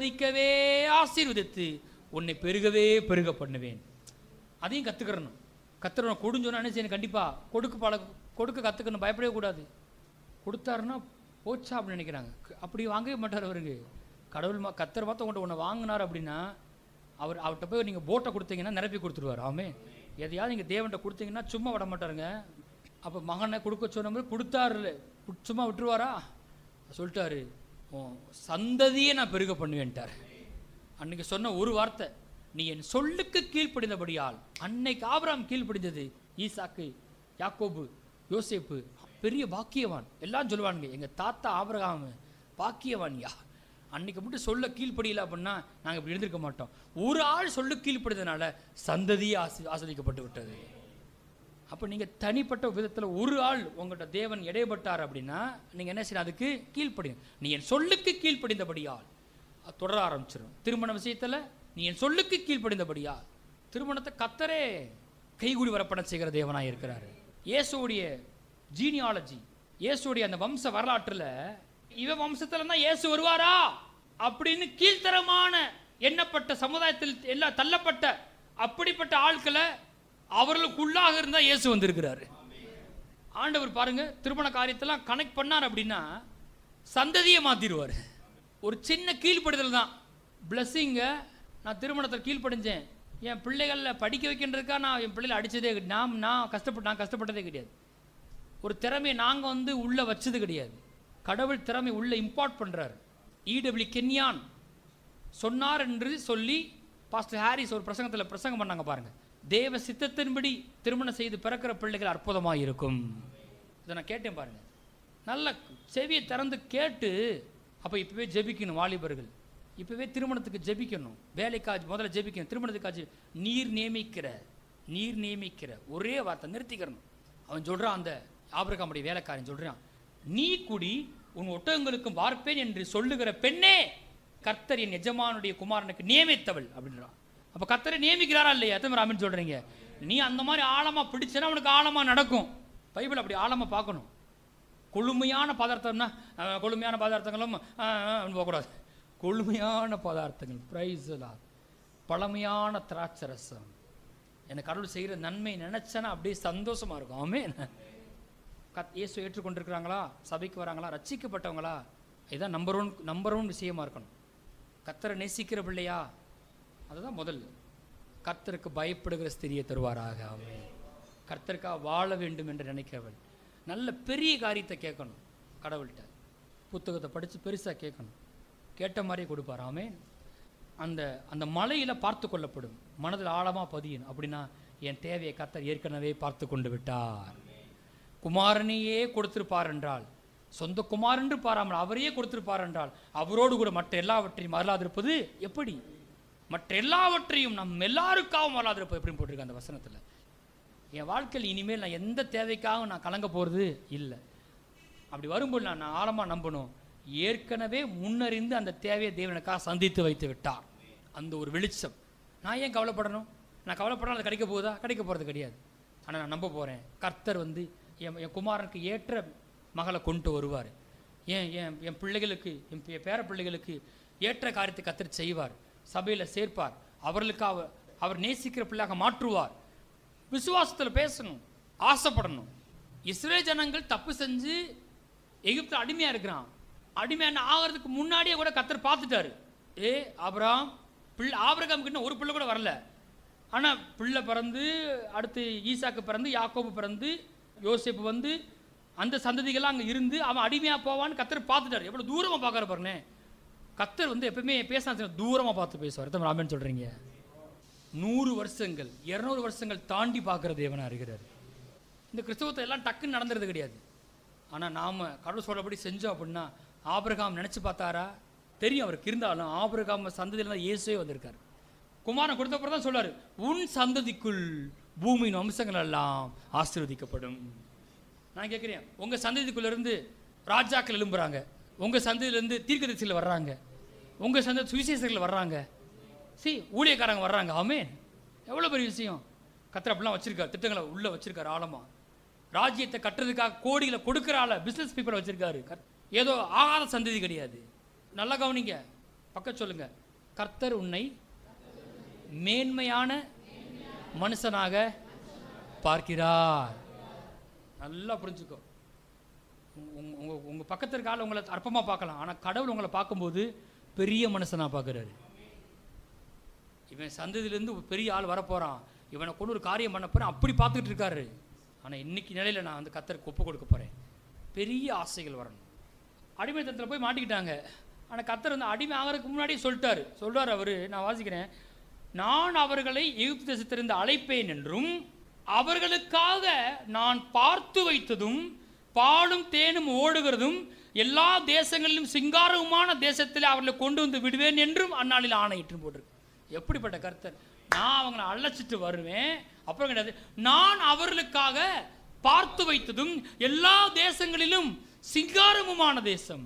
ஆசீர்வதிக்கவே ஆசீர்வதித்து உன்னை பெருகவே பெருக பண்ணுவேன் அதையும் கத்துக்கிறணும் கத்தர் உனக்கு கொடுன்னு சொன்னா என்ன செய்யணும் கண்டிப்பாக கொடுக்க பழ கொடுக்க கற்றுக்கணும் பயப்படவே கூடாது கொடுத்தாருன்னா போச்சா அப்படின்னு நினைக்கிறாங்க க- அப்படி வாங்கவே மாட்டார் அவருக்கு கடவுள் மா கத்தர் பார்த்து உங்கள்கிட்ட ஒன்று வாங்கினார் அப்படின்னா அவர் அவர்கிட்ட போய் நீங்கள் போட்டை கொடுத்தீங்கன்னா நிரப்பி கொடுத்துருவார் ஆமே எதையாவது நீங்கள் தேவன்கிட்ட கொடுத்தீங்கன்னா சும்மா விட மாட்டாருங்க அப்போ மகனை கொடுக்க சொன்ன மாதிரி கொடுத்தாரு சும்மா விட்டுருவாரா சொல்லிட்டாரு உன் சந்ததியே நான் பெருக பண்ணுவேன்ட்டார் அன்னைக்கு சொன்ன ஒரு வார்த்தை நீ என் சொல்லுக்கு கீழ்ப்படிந்தபடியால் அன்னைக்கு ஆபிரகாம் கீழ்ப்படிந்தது ஈசாக்கு யாக்கோபு யோசேப்பு பெரிய பாக்கியவான் எல்லாம் சொல்லுவானுங்க எங்க தாத்தா ஆபிரகாம் பாக்கியவான்யா அன்னைக்கு மட்டும் சொல்ல கீழ்ப்படியல அப்படின்னா நாங்கள் இப்படி இருந்திருக்க மாட்டோம் ஒரு ஆள் சொல்லு கீழ்ப்படியதுனால சந்ததியே ஆசி ஆஸ்வதிக்கப்பட்டு விட்டது அப்போ நீங்கள் தனிப்பட்ட விதத்தில் ஒரு ஆள் உங்கள்கிட்ட தேவன் இடைப்பட்டார் அப்படின்னா நீங்கள் என்ன செய்யணும் அதுக்கு கீழ்ப்படியும் நீ என் சொல்லுக்கு கீழ்ப்படிந்தபடியால் அது தொடர ஆரம்பிச்சிடும் திருமண விஷயத்தில் நீ என் சொல்லுக்கு கீழ்ப்படிந்தபடியால் திருமணத்தை கத்தரே கைகூடி வரப்பட செய்கிற தேவனாக இருக்கிறாரு இயேசுடைய ஜீனியாலஜி இயேசுடைய அந்த வம்ச வரலாற்றில் இவன் வம்சத்துல தான் இயேசு வருவாரா அப்படின்னு கீழ்த்தரமான எண்ணப்பட்ட சமுதாயத்தில் எல்லாம் தள்ளப்பட்ட அப்படிப்பட்ட ஆட்களை அவர்களுக்குள்ளாக இருந்தா இயேசு வந்திருக்கிறாரு ஆண்டவர் பாருங்க திருமண காரியத்தெல்லாம் கனெக்ட் பண்ணார் அப்படின்னா சந்ததியை மாத்திடுவார் ஒரு சின்ன கீழ்ப்படுதல் தான் பிளஸ்ஸிங்க நான் திருமணத்தை கீழ்ப்படிஞ்சேன் என் பிள்ளைகளில் படிக்க வைக்கின்றதுக்கா நான் என் பிள்ளைகளை அடித்ததே கிடையாது நான் நான் கஷ்டப்பட்டு நான் கஷ்டப்பட்டதே கிடையாது ஒரு திறமையை நாங்கள் வந்து உள்ளே வச்சது கிடையாது கடவுள் திறமை உள்ளே இம்பார்ட் பண்ணுறாரு இடபிள்யூ கென்யான் சொன்னார் என்று சொல்லி பாஸ்டர் ஹாரிஸ் ஒரு பிரசங்கத்தில் பிரசங்கம் பண்ணாங்க பாருங்க தேவ சித்தத்தின்படி திருமணம் செய்து பிறக்கிற பிள்ளைகள் அற்புதமாக இருக்கும் இதை நான் கேட்டேன் பாருங்க நல்ல செவியை திறந்து கேட்டு அப்போ இப்போவே ஜெபிக்கணும் வாலிபர்கள் இப்போவே திருமணத்துக்கு ஜெபிக்கணும் வேலைக்காச்சு முதல்ல ஜெபிக்கணும் திருமணத்துக்காச்சு நீர் நியமிக்கிற நீர் நியமிக்கிற ஒரே வார்த்தை நிறுத்திக்கிறணும் அவன் சொல்கிறான் அந்த ஆபிரகாமுடைய வேலைக்காரன் சொல்கிறான் நீ குடி உன் ஒட்டகங்களுக்கும் வார்ப்பேன் என்று சொல்லுகிற பெண்ணே கர்த்தர் என் எஜமானுடைய குமாரனுக்கு நியமித்தவள் அப்படின்றான் அப்போ கர்த்தரை நியமிக்கிறாரா இல்லையா எத்தனை ஆமின்னு சொல்கிறீங்க நீ அந்த மாதிரி ஆழமாக பிடிச்சனா அவனுக்கு ஆழமாக நடக்கும் பைபிள் அப்படி ஆழமாக பார்க்கணும் கொழுமையான பதார்த்தம்னா அஹ், கொழுமையான பதார்த்தங்களும் அஹ், அஹ், அப்படின்னு போகக்கூடாது கொழுமையான பதார்த்தங்கள் பிரைஸ் பழமையான திராட்சரசம் எனக்கு கடவுள் செய்கிற நன்மை நினைச்சேன்னா அப்படியே சந்தோஷமா இருக்கும் ஆமே கத் இயேசு ஏற்றுக்கொண்டிருக்கிறாங்களா சபைக்கு வராங்களா ரட்சிக்கப்பட்டவங்களா இதுதான் நம்பர் ஒன் நம்பர் ஒன் விஷயமா இருக்கணும் கத்தரை நேசிக்கிற பிள்ளையா அதுதான் முதல் கர்த்தருக்கு பயப்படுகிற ஸ்திரியை தருவாராக ஆமே கர்த்தருக்காக வாழ வேண்டும் என்று நினைக்கிறவள் நல்ல பெரிய காரியத்தை கேட்கணும் கடவுள்கிட்ட புத்தகத்தை படித்து பெருசாக கேட்கணும் கேட்ட மாதிரியே கொடுப்பார் ஆமென் அந்த அந்த மலையில் பார்த்து கொள்ளப்படும் மனதில் ஆழமாக பதியணும் அப்படின்னா என் தேவையை கர்த்தர் ஏற்கனவே பார்த்து கொண்டு விட்டார் குமாரனையே கொடுத்திருப்பார் என்றால் சொந்த குமார் என்று பாராமல் அவரையே கொடுத்திருப்பார் என்றால் அவரோடு கூட மற்ற எல்லாவற்றையும் மறலாதிருப்பது எப்படி மற்ற எல்லாவற்றையும் நம் எல்லாருக்காகவும் மறலாதிருப்பது எப்படின்னு போட்டிருக்க அந்த வசனத்தில் என் வாழ்க்கையில் இனிமேல் நான் எந்த தேவைக்காகவும் நான் கலங்க போகிறது இல்லை அப்படி வரும்போது நான் நான் ஆழமாக நம்பணும் ஏற்கனவே முன்னறிந்து அந்த தேவையை தேவனுக்காக சந்தித்து வைத்து விட்டார் அந்த ஒரு வெளிச்சம் நான் ஏன் கவலைப்படணும் நான் கவலைப்படாமல் அது கிடைக்க போகுதா கிடைக்க போகிறது கிடையாது ஆனால் நான் நம்ப போகிறேன் கர்த்தர் வந்து என் என் குமாரனுக்கு ஏற்ற மகளை கொண்டு வருவார் ஏன் என் என் பிள்ளைகளுக்கு என் பே- பேர பிள்ளைகளுக்கு ஏற்ற காரியத்தை கர்த்தர் செய்வார் சபையில் சேர்ப்பார் அவர்களுக்கு அவர் அவர் நேசிக்கிற பிள்ளையாக மாற்றுவார் விசுவாசத்தில் பேசணும் ஆசைப்படணும் இஸ்ரேல் ஜனங்கள் தப்பு செஞ்சு எகிப்தில் அடிமையாக இருக்கிறான் அடிமையான ஆகிறதுக்கு முன்னாடியே கூட கத்தர் பார்த்துட்டாரு ஏ ஆபிரகாம் பிள்ளை ஆபிரகாம் கிட்ட ஒரு பிள்ளை கூட வரல ஆனால் பிள்ளை பிறந்து அடுத்து ஈசாக்கு பிறந்து யாக்கோபு பிறந்து யோசேப்பு வந்து அந்த சந்ததிகள்லாம் அங்கே இருந்து அவன் அடிமையாக போவான்னு கத்தர் பார்த்துட்டாரு எவ்வளோ தூரமாக பார்க்குற பாருங்க கத்தர் வந்து எப்பவுமே பேசினா தூரமாக பார்த்து பேசுவார் எத்தனை ராமன் சொல்கிறீங்க நூறு வருஷங்கள் இரநூறு வருஷங்கள் தாண்டி பார்க்குற தேவனாக இருக்கிறார் இந்த கிறிஸ்தவத்தை எல்லாம் டக்குன்னு நடந்துறது கிடையாது ஆனால் நாம் கடவுள் சொல்றபடி செஞ்சோம் அப்படின்னா ஆபிரகாம் நினச்சி பார்த்தாரா தெரியும் அவருக்கு இருந்தாலும் ஆபிரகாம் சந்ததியில் தான் இயேசுவே வந்திருக்கார் குமாரன் கொடுத்தப்பறம் தான் சொல்றாரு உன் சந்ததிக்குள் பூமியின் வம்சங்கள் எல்லாம் ஆசீர்வதிக்கப்படும் நான் கேட்குறேன் உங்கள் சந்ததிக்குள்ளேருந்து ராஜாக்கள் எழும்புறாங்க உங்கள் சந்ததியிலேருந்து தீர்க்கதரிசிகள் வர்றாங்க உங்கள் சந்ததி சுவிசேஷர்கள் வர்றாங்க சி ஊழியக்காரங்க வர்றாங்க ஆமென் எவ்வளோ பெரிய விஷயம் கத்திர அப்படிலாம் வச்சிருக்காரு திட்டங்களை உள்ளே வச்சிருக்காரு ஆழமா ராஜ்யத்தை கட்டுறதுக்காக கோடிகளை கொடுக்குற ஆளை பிஸ்னஸ் பீப்பிளை வச்சிருக்காரு கர்- ஏதோ ஆகாத சந்ததி கிடையாது நல்லா கவனிங்க பக்க சொல்லுங்க கர்த்தர் உன்னை மேன்மையான மனுஷனாக பார்க்கிறார் நல்லா புரிஞ்சுக்கோ உங்க உங்க உங்க பக்கத்து இருக்க ஆள் உங்களை அற்பமா பார்க்கலாம் ஆனா கடவுள் உங்களை பார்க்கும்போது பெரிய மனுஷனா பார்க்குறாரு இவன் சந்ததியிலேருந்து ஒரு பெரிய ஆள் வரப்போறான் இவனை கொண்டு ஒரு காரியம் பண்ண போறேன் அப்படி பார்த்துட்டு இருக்காரு ஆனா இன்னைக்கு நிலையில நான் வந்து கத்தருக்கு ஒப்பு கொடுக்க போறேன் பெரிய ஆசைகள் வரணும் அடிமைத்தனத்தில் போய் மாட்டிக்கிட்டாங்க ஆனா கத்தர் வந்து அடிமை ஆகிறதுக்கு முன்னாடியே சொல்லிட்டாரு சொல்றாரு அவரு நான் வாசிக்கிறேன் நான் அவர்களை எகிப்து தேசத்திலிருந்து அழைப்பேன் என்றும் அவர்களுக்காக நான் பார்த்து வைத்ததும் பாலும் தேனும் ஓடுகிறதும் எல்லா தேசங்களிலும் சிங்காரவுமான தேசத்தில் அவர்களை கொண்டு வந்து விடுவேன் என்றும் அந்நாளில் ஆணையிட்டு போட்டிருக்கு எப்படிப்பட்ட கர்த்தர் நான் அவங்களை அழைச்சிட்டு வருவேன் அப்புறம் கிடையாது நான் அவர்களுக்காக பார்த்து வைத்ததும் எல்லா தேசங்களிலும் சிங்காரமுமான தேசம்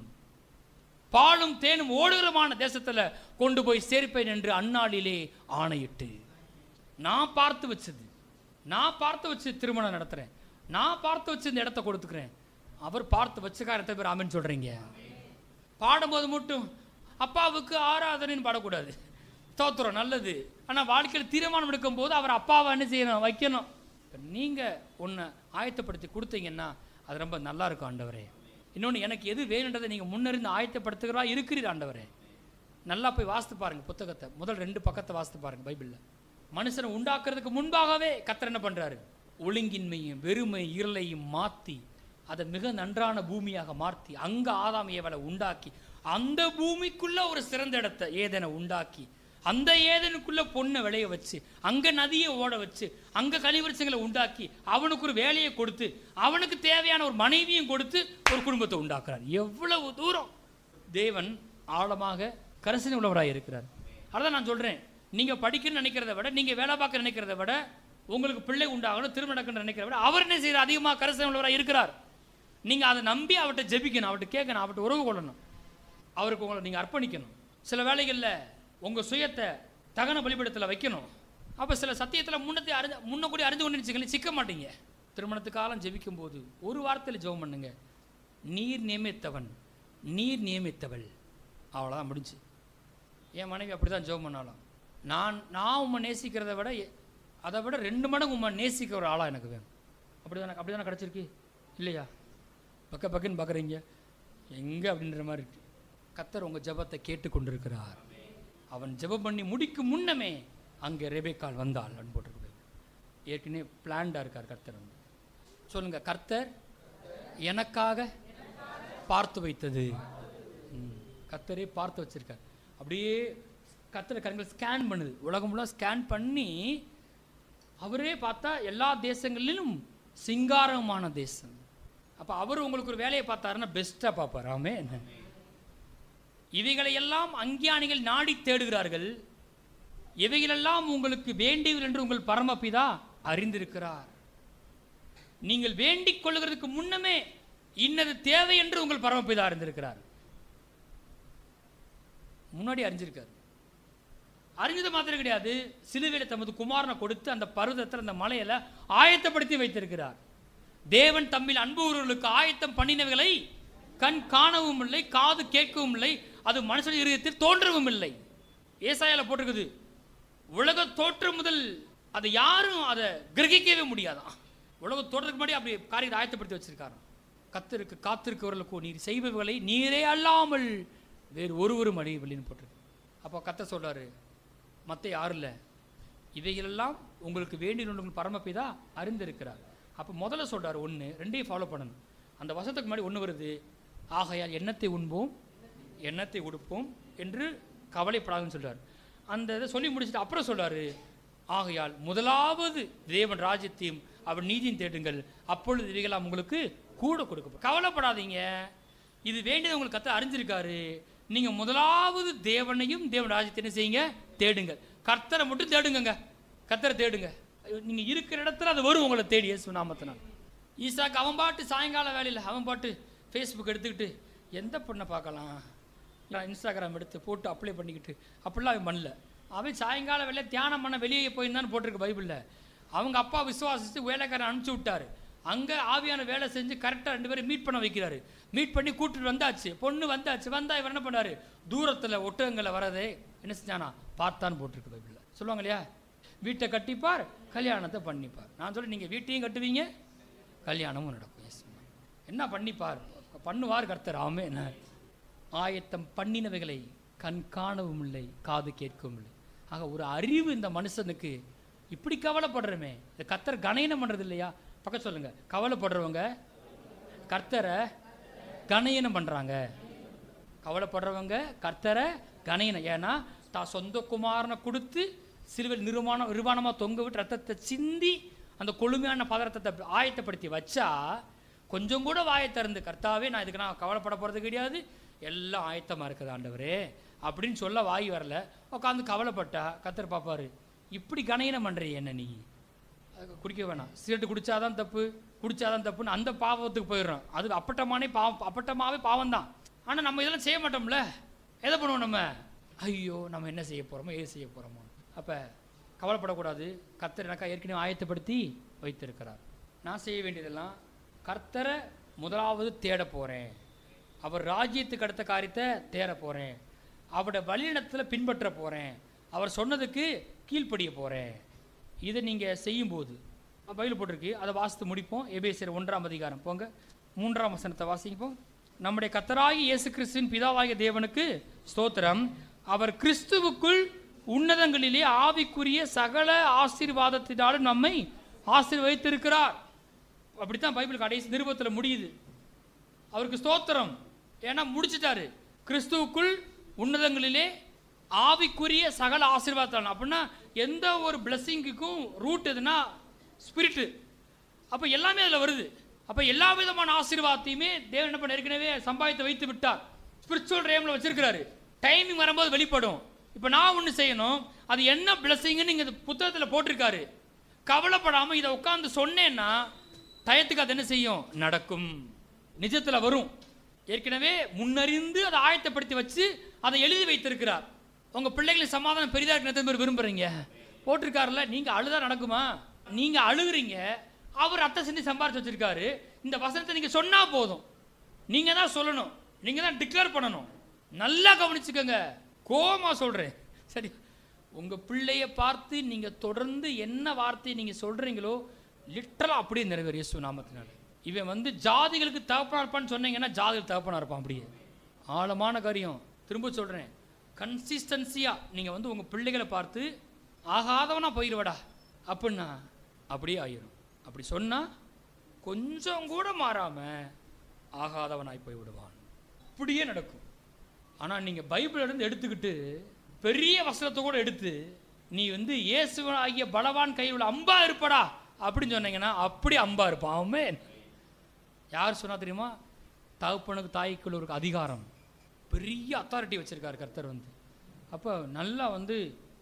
பாலும் தேனும் ஓடுகிறமான தேசத்துல கொண்டு போய் சேர்ப்பேன் என்று அந்நாளிலே ஆணையிட்டு நான் பார்த்து வச்சது நான் பார்த்து வச்சு திருமணம் நடத்துறேன் நான் பார்த்து வச்சு இந்த இடத்த கொடுத்துக்கிறேன் அவர் பார்த்து வச்சுக்கார எத்தனை பேர் ஆமென்னு சொல்றீங்க பாடும்போது மட்டும் அப்பாவுக்கு ஆராதனைன்னு பாடக்கூடாது ஸ்தோத்திரம் நல்லது ஆனா வாழ்க்கையில் தீர்மானம் எடுக்கும் போது அவர் அப்பாவை என்ன செய்யணும் வைக்கணும் இப்ப நீங்க ஒன்று ஆயத்தப்படுத்தி கொடுத்தீங்கன்னா அது ரொம்ப நல்லா இருக்கும் ஆண்டவரே இன்னொன்று எனக்கு எது வேணுன்றதை நீங்க முன்னறிந்து ஆயத்தப்படுத்துகிறவா இருக்கிறீர் ஆண்டவரே நல்லா போய் வாசித்து பாருங்க புத்தகத்தை முதல் ரெண்டு பக்கத்தை வாசித்து பாருங்க பைபிள்ல மனுஷனை உண்டாக்குறதுக்கு முன்பாகவே கத்தர் என்ன பண்றாரு ஒழுங்கின்மையும் வெறுமை இருளையும் மாத்தி அதை மிக நன்றான பூமியாக மாற்றி அங்க ஆதாம் ஏவலை உண்டாக்கி அந்த பூமிக்குள்ள ஒரு சிறந்த இடத்தை ஏதனை உண்டாக்கி அந்த ஏதனுக்குள்ள பொண்ணை விளைய வச்சு அங்க நதியை ஓட வச்சு அங்க கனிவரிசங்களை உண்டாக்கி அவனுக்கு ஒரு வேலையை கொடுத்து அவனுக்கு தேவையான ஒரு மனைவியும் கொடுத்து ஒரு குடும்பத்தை உண்டாக்குறார் எவ்வளவு தூரம் தேவன் ஆழமாக கரசனை உள்ளவராக இருக்கிறார் அதான் நான் சொல்றேன் நீங்க படிக்கணும்னு நினைக்கிறத விட நீங்க வேலை பார்க்க நினைக்கிறத விட உங்களுக்கு பிள்ளை உண்டாகணும் திருமணம் நடக்கணும்னு நினைக்கிறத விட அவர் என்ன செய்யறார் அதிகமாக கரசனை உள்ளவராக இருக்கிறார் நீங்க அதை நம்பி அவர்கிட்ட ஜெபிக்கணும் அவர்கிட்ட கேட்கணும் அவர்கிட்ட உறவு கொள்ளணும் அவருக்கு உங்களை நீங்க அர்ப்பணிக்கணும் சில வேளைகள்ல உங்க சுயத்தை தகன பலிபீடத்துல வைக்கணும் அப்ப சில சத்தியத்துல முன்னத்தை அறிஞ்ச முன்ன கூட அறிந்து கொண்டு வச்சுக்கணும் சிக்க மாட்டீங்க திருமணத்து காலம் ஜெபிக்கும் போது ஒரு வார்த்தையில ஜெபம் பண்ணுங்க நீர் நியமித்தவன் நீர் நியமித்தவள் அவ்வளோதான் முடிஞ்சு என் மனைவி அப்படி தான் ஜெபம் பண்ணாலும் நான் நான் உம்மை நேசிக்கிறத விட எ- அதை விட ரெண்டு மடங்கு உம்மை நேசிக்கிற ஒரு ஆளாக எனக்கு வேணும் அப்படி தானே அப்படி தானே கிடச்சிருக்கு இல்லையா பக்க பக்கன்னு பார்க்குறீங்க எங்கே அப்படின்ற மாதிரி இருக்கு கத்தர் உங்கள் ஜெபத்தை கேட்டு கொண்டிருக்கிறார் அவன் ஜெபம் பண்ணி முடிக்கும் முன்னமே அங்கே ரெபேக்கால் வந்தாள் அப்படின்னு போட்டிருக்கு ஏற்கனவே பிளான்டாக இருக்கார் கர்த்தர் வந்து சொல்லுங்க கர்த்தர் எனக்காக பார்த்து வைத்தது ம், கர்த்தரே பார்த்து வச்சிருக்கார் அப்படியே கர்த்தர் கரங்கள் ஸ்கேன் பண்ணுது உலகம் ஃபுல்லாக ஸ்கேன் பண்ணி அவரே பார்த்தா எல்லா தேசங்களிலும் சிங்காரமான தேசம் அப்போ அவர் உங்களுக்கு ஒரு வேலையை பார்த்தாருன்னா பெஸ்ட்டாக பார்ப்பார் ஆமே இவைகளை எல்லாம் அஞ்ஞானிகள் நாடி தேடுகிறார்கள் இவைகளெல்லாம் உங்களுக்கு வேண்டியவர் என்று உங்கள் பரமபிதா அறிந்திருக்கிறார் நீங்கள் வேண்டிக் கொள்ளுகிறதுக்கு முன்னமே இன்னது தேவை என்று உங்கள் பரமபிதா அறிந்திருக்கிறார் முன்னாடி அறிஞ்சிருக்காரு அறிஞ்சது மாத்திரம் கிடையாது சிலுவையில தமது குமாரனை கொடுத்து அந்த பருவத்தில் அந்த மலையில ஆயத்தப்படுத்தி வைத்திருக்கிறார் தேவன் தம்மில் அன்புகிறவர்களுக்கு ஆயத்தம் பண்ணினவைகளை கண் காணவும் இல்லை காது கேட்கவும் இல்லை அது மனுஷன் இருதயத்தில் தோன்றவும் இல்லை ஏசாயால போட்டிருக்குது உலக தோற்றம் முதல் அதை யாரும் அதை கிரகிக்கவே முடியாதான் உலக தோற்றத்துக்கு முன்னாடி அப்படி காரியத்தை ஆயத்தப்படுத்தி வச்சிருக்காரு கத்திருக்கு காத்திருக்கவர்களுக்கு நீர் செய்பவர்களை நீரே அல்லாமல் வேறு ஒருவரும் அடையவில்லைன்னு போட்டிருக்கு அப்போ கத்த சொல்றாரு மற்ற யாரும் இல்லை இவைகளெல்லாம் உங்களுக்கு வேண்டிய உங்கள் பரமபிதா அறிந்திருக்கிறார் அப்போ முதல்ல சொல்றாரு ஒன்று ரெண்டையும் ஃபாலோ பண்ணணும் அந்த வசத்துக்கு முன்னாடி ஒன்று வருது ஆகையால் எண்ணத்தை உண்போம் எண்ணத்தை உடுப்போம் என்று கவலைப்படாதுன்னு சொல்றார் அந்த இதை சொல்லி முடிச்சுட்டு அப்புறம் சொல்றாரு ஆகையால் முதலாவது தேவன் ராஜ்யத்தையும் அவர் நீதியும் தேடுங்கள் அப்பொழுது இவைகளாம் உங்களுக்கு கூட கொடுக்கப்படும் கவலைப்படாதீங்க இது வேண்டியது உங்களுக்கு கத்த அறிஞ்சிருக்காரு நீங்க முதலாவது தேவனையும் தேவன் ராஜ்யத்தை என்ன செய்யுங்க தேடுங்க கர்த்தரை மட்டும் தேடுங்கங்க கர்த்தரை தேடுங்க நீங்க இருக்கிற இடத்துல அது வரும் உங்களை தேடி இயேசு நாமத்தினால் ஈசாக்கு அவன் பாட்டு சாயங்கால வேலையில் அவன் பாட்டு ஃபேஸ்புக் எடுத்துக்கிட்டு எந்த பொண்ணை பார்க்கலாம் நான் இன்ஸ்டாகிராம் எடுத்து போட்டு அப்ளை பண்ணிக்கிட்டு அப்படிலாம் அவன் பண்ணல அவன் சாயங்கால வேலையை தியானம் பண்ண வெளியே போயிருந்தான்னு போட்டிருக்கு பைபிளில் அவங்க அப்பா விசுவாசித்து வேலைக்காரன் அனுப்பிச்சி விட்டாரு அங்கே ஆவியான வேலை செஞ்சு கரெக்டாக ரெண்டு பேரும் மீட் பண்ண வைக்கிறாரு மீட் பண்ணி கூட்டிட்டு வந்தாச்சு பொண்ணு வந்தாச்சு வந்தா இவர் என்ன பண்ணாரு தூரத்தில் ஒட்டகங்களை வரதே என்ன செஞ்சானா பார்த்தான்னு போட்டிருக்கு பைபிளில் சொல்லுவாங்க இல்லையா வீட்டை கட்டிப்பார் கல்யாணத்தை பண்ணிப்பார் நான் சொல்ல நீங்கள் வீட்டையும் கட்டுவீங்க கல்யாணமும் நடக்கும் Yes. என்ன பண்ணிப்பார் பண்ணுவார் கர்த்தர் ஆமே என்ன ஆயத்தம் பண்ணினவைகளை கண் காணவும் இல்லை காது கேட்கவும் இல்லை ஆக ஒரு அறிவு இந்த மனுஷனுக்கு இப்படி கவலைப்படுறமே இந்த கர்த்தர் கணயனம் பண்ணுறது இல்லையா பக்கம் சொல்லுங்க கவலைப்படுறவங்க கர்த்தரை கணயனம் பண்ணுறாங்க கவலைப்படுறவங்க கர்த்தரை கணையணும் ஏன்னா தான் சொந்த குமாரனை கொடுத்து சிலுவையில் நிர்மாணம் நிர்வாணமாக தொங்க விட்டு ரத்தத்தை சிந்தி அந்த கொழுமையான பதார்த்தத்தை ஆயத்தப்படுத்தி வச்சா கொஞ்சம் கூட வாயை திறந்து கர்த்தாவே நான் இதுக்கு நான் கவலைப்பட போகிறது கிடையாது எல்லாம் ஆயத்தமாக இருக்குது ஆண்டவரே அப்படின்னு சொல்ல வாய் வரல உட்காந்து கவலைப்பட்டா கர்த்தர் பார்ப்பாரு இப்படி கணையனம் பண்ணுறீ என்ன நீ அது குடிக்க வேணாம் சிகரெட்டு குடிச்சாதான் தப்பு குடிச்சாதான் தப்புன்னு அந்த பாவத்துக்கு போயிடுறோம் அது அப்பட்டமானே பாவம் அப்பட்டமாவே பாவம் தான் ஆனால் நம்ம இதெல்லாம் செய்ய மாட்டோம்ல எதை பண்ணுவோம் நம்ம ஐயோ நம்ம என்ன செய்ய போகிறோமோ ஏது செய்ய போகிறோமோ அப்போ கவலைப்படக்கூடாது கர்த்தர் எனக்கா ஏற்கனவே ஆயத்தப்படுத்தி வைத்திருக்கிறார் நான் செய்ய வேண்டியதெல்லாம் கர்த்தரை முதலாவது தேட போகிறேன் அவர் ராஜ்யத்துக்கு அடுத்த காரியத்தை தேட போகிறேன் அவருடைய வழியிடத்தில் பின்பற்ற போகிறேன் அவர் சொன்னதுக்கு கீழ்ப்படிய போகிறேன் இதை நீங்கள் செய்யும்போது பைபிள் போட்டிருக்கு அதை வாசித்து முடிப்போம் எபேசியர் ஒன்றாம் அதிகாரம் போங்க மூன்றாம் வசனத்தை வாசிப்போம் நம்முடைய கத்தராகி இயேசு கிறிஸ்துவின் பிதாவாகிய தேவனுக்கு ஸ்தோத்திரம் அவர் கிறிஸ்துவுக்குள் உன்னதங்களிலே ஆவிக்குரிய சகல ஆசீர்வாதத்தினாலும் நம்மை ஆசீர்வதித்திருக்கிறார் அப்படித்தான் பைபிள் கடைசி நிருபத்தில் முடியுது அவருக்கு ஸ்தோத்திரம் ஏன்னா முடிச்சிட்டாரு கிறிஸ்துவுக்குள் உன்னதங்களிலே ஆவிக்குரிய சகல ஆசீர்வாதம் அப்படின்னா எந்த ஒரு பிளஸ்ஸிங்குக்கும் ரூட் எதுனா ஸ்பிரிட்டு அப்போ எல்லாமே அதில் வருது அப்போ எல்லா விதமான ஆசீர்வாதத்தையுமே தேவன் என்ன பண்ண ஏற்கனவே சம்பாதித்து வைத்து விட்டார் ஸ்பிரிச்சுவல் ரேமில் வச்சிருக்கிறாரு டைமிங் வரும்போது வெளிப்படும் இப்போ நான் ஒன்று செய்யணும் அது என்ன பிளஸ்ஸிங்னு இங்கே புத்தகத்தில் போட்டிருக்காரு கவலைப்படாமல் இதை உட்காந்து சொன்னேன்னா டயத்துக்கு அது என்ன செய்யும் நடக்கும் நிஜத்தில் வரும் ஏற்கனவே முன்னறிந்து அதை ஆயத்தப்படுத்தி வச்சு அதை எழுதி வைத்திருக்கிறார் உங்க பிள்ளைகளின் சமாதானம் பெரிதா இருக்கு எத்தனை பேர் விரும்புறீங்க போட்டிருக்காருல்ல நீங்க அழுதா நடக்குமா நீங்க அழுகுறீங்க அவர் ரத்த சிந்தி சம்பாரிச்சு வச்சிருக்காரு இந்த வசனத்தை நீங்க சொன்னா போதும் நீங்க தான் சொல்லணும் நீங்க தான் டிக்ளேர் பண்ணணும் நல்லா கவனிச்சுக்கோங்க கோமா சொல்றேன் சரி உங்க பிள்ளைய பார்த்து நீங்க தொடர்ந்து என்ன வார்த்தையை நீங்க சொல்றீங்களோ லிட்டரலா அப்படியே நிறைவேறும் இயேசு நாமத்தினால இவன் வந்து ஜாதிகளுக்கு தகப்பனா இருப்பான்னு சொன்னீங்கன்னா ஜாதிகள் தகப்பனா இருப்பான் அப்படியே ஆழமான காரியம் திரும்ப சொல்றேன் கன்சிஸ்டன்சியா நீங்க வந்து உங்க பிள்ளைகளை பார்த்து ஆகாதவனா போயிடுவடா அப்படின்னா அப்படியே ஆயிரும் அப்படி சொன்னா கொஞ்சம் கூட மாறாம ஆகாதவனாய் போய் விடுவான் அப்படியே நடக்கும் ஆனா நீங்க பைபிள் இருந்து எடுத்துக்கிட்டு பெரிய வசனத்தை கூட எடுத்து நீ வந்து இயேசுவன் ஆகிய பலவான் கையில் அம்பா இருப்படா அப்படின்னு சொன்னீங்கன்னா அப்படி அம்பா இருப்பான் ஆமென் யார் சொன்னா தெரியுமா தகப்பனுக்கு தாய்க்குள்ள ஒரு அதிகாரம் பெரிய அத்தாரிட்டி வச்சிருக்காரு கர்த்தர் வந்து அப்போ நல்லா வந்து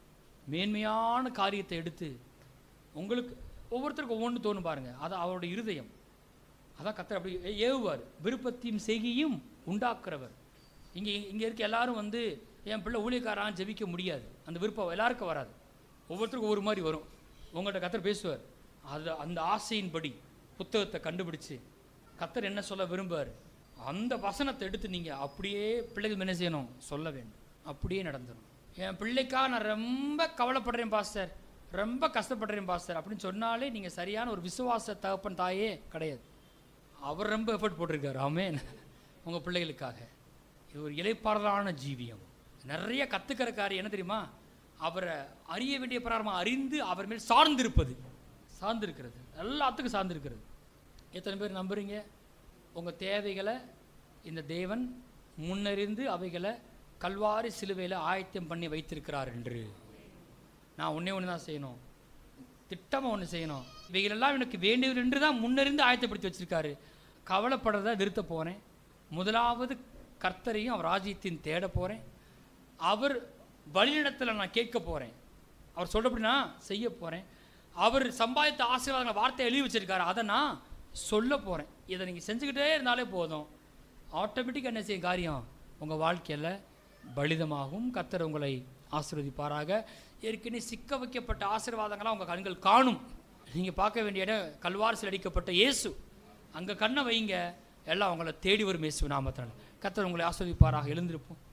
மேன்மையான காரியத்தை எடுத்து உங்களுக்கு ஒவ்வொருத்தருக்கும் ஒவ்வொன்று தோணும் பாருங்க அது அவருடைய இருதயம் அதான் கர்த்தர் அப்படி ஏ- ஏவுவார் விருப்பத்தையும் செய்கையும் உண்டாக்குறவர் இங்கே இங்கே இருக்க எல்லாரும் வந்து என் பிள்ளை ஊழியக்காரான் ஜெபிக்க முடியாது அந்த விருப்பம் எல்லாருக்கும் வராது ஒவ்வொருத்தருக்கும் ஒவ்வொரு மாதிரி வரும் உங்கள்கிட்ட கத்தர் பேசுவார் அது அந்த ஆசையின்படி புத்தகத்தை கண்டுபிடிச்சு கத்தர் என்ன சொல்ல விரும்புவார் அந்த வசனத்தை எடுத்து நீங்கள் அப்படியே பிள்ளைகள் என்ன செய்யணும் சொல்ல வேண்டும் அப்படியே நடந்துடும் என் பிள்ளைக்கா நான் ரொம்ப கவலைப்படுறேன் பாஸ்டர் ரொம்ப கஷ்டப்படுறேன் பாஸ்டர் அப்படின்னு சொன்னாலே நீங்கள் சரியான ஒரு விசுவாச தகப்பன் தாயே கிடையாது அவர் ரொம்ப எஃபர்ட் போட்டிருக்காரு ஆமென் உங்கள் பிள்ளைகளுக்காக இது ஒரு இலைப்பாறலான ஜீவியம் நிறைய கற்றுக்கிற காரியம் என்ன தெரியுமா அவரை அறிய வேண்டிய பிரகாரமாக அறிந்து அவர் மேல் சார்ந்திருப்பது சார்ந்திருக்கிறது எல்லாத்துக்கும் சார்ந்திருக்கிறது எத்தனை பேர் நம்புறீங்க உங்கள் தேவைகளை இந்த தேவன் முன்னறிந்து அவைகளை கல்வாரி சிலுவையில் ஆயத்தம் பண்ணி வைத்திருக்கிறார் என்று நான் ஒன்றே ஒன்று தான் செய்யணும் திட்டமாக ஒன்று செய்யணும் இவைகளெல்லாம் எனக்கு வேண்டியவர் என்று தான் முன்னறிந்து ஆயத்தப்படுத்தி வச்சிருக்காரு கவலைப்படுறத நிறுத்த போகிறேன் முதலாவது கர்த்தரையும் அவர் ராஜ்யத்தையும் தேட போகிறேன் அவர் வழிநடத்தில் நான் கேட்க போகிறேன் அவர் சொல்றபடி நான் செய்ய போகிறேன் அவர் சம்பாதித்த ஆசீர்வாதங்களை வார்த்தை எழுதி வச்சிருக்காரு அதை நான் சொல்ல போகிறேன் இதை நீங்கள் செஞ்சுக்கிட்டே இருந்தாலே போதும் ஆட்டோமேட்டிக்காக என்ன செய்யும் காரியம் உங்கள் வாழ்க்கையில் பலிதமாகும் கர்த்தர் உங்களை ஆசீர்வதிப்பாராக ஏற்கனவே சிக்க வைக்கப்பட்ட ஆசீர்வாதங்களாக உங்கள் கண்கள் காணும் நீங்கள் பார்க்க வேண்டிய இடம் கல்வாரசில் அடிக்கப்பட்ட இயேசு அங்கே கண்ணை வைங்க எல்லாம் உங்களை தேடி வரும் இயேசு நாமத்தினால கர்த்தர் உங்களை ஆஸ்வதிப்பாராக எழுந்திருப்போம்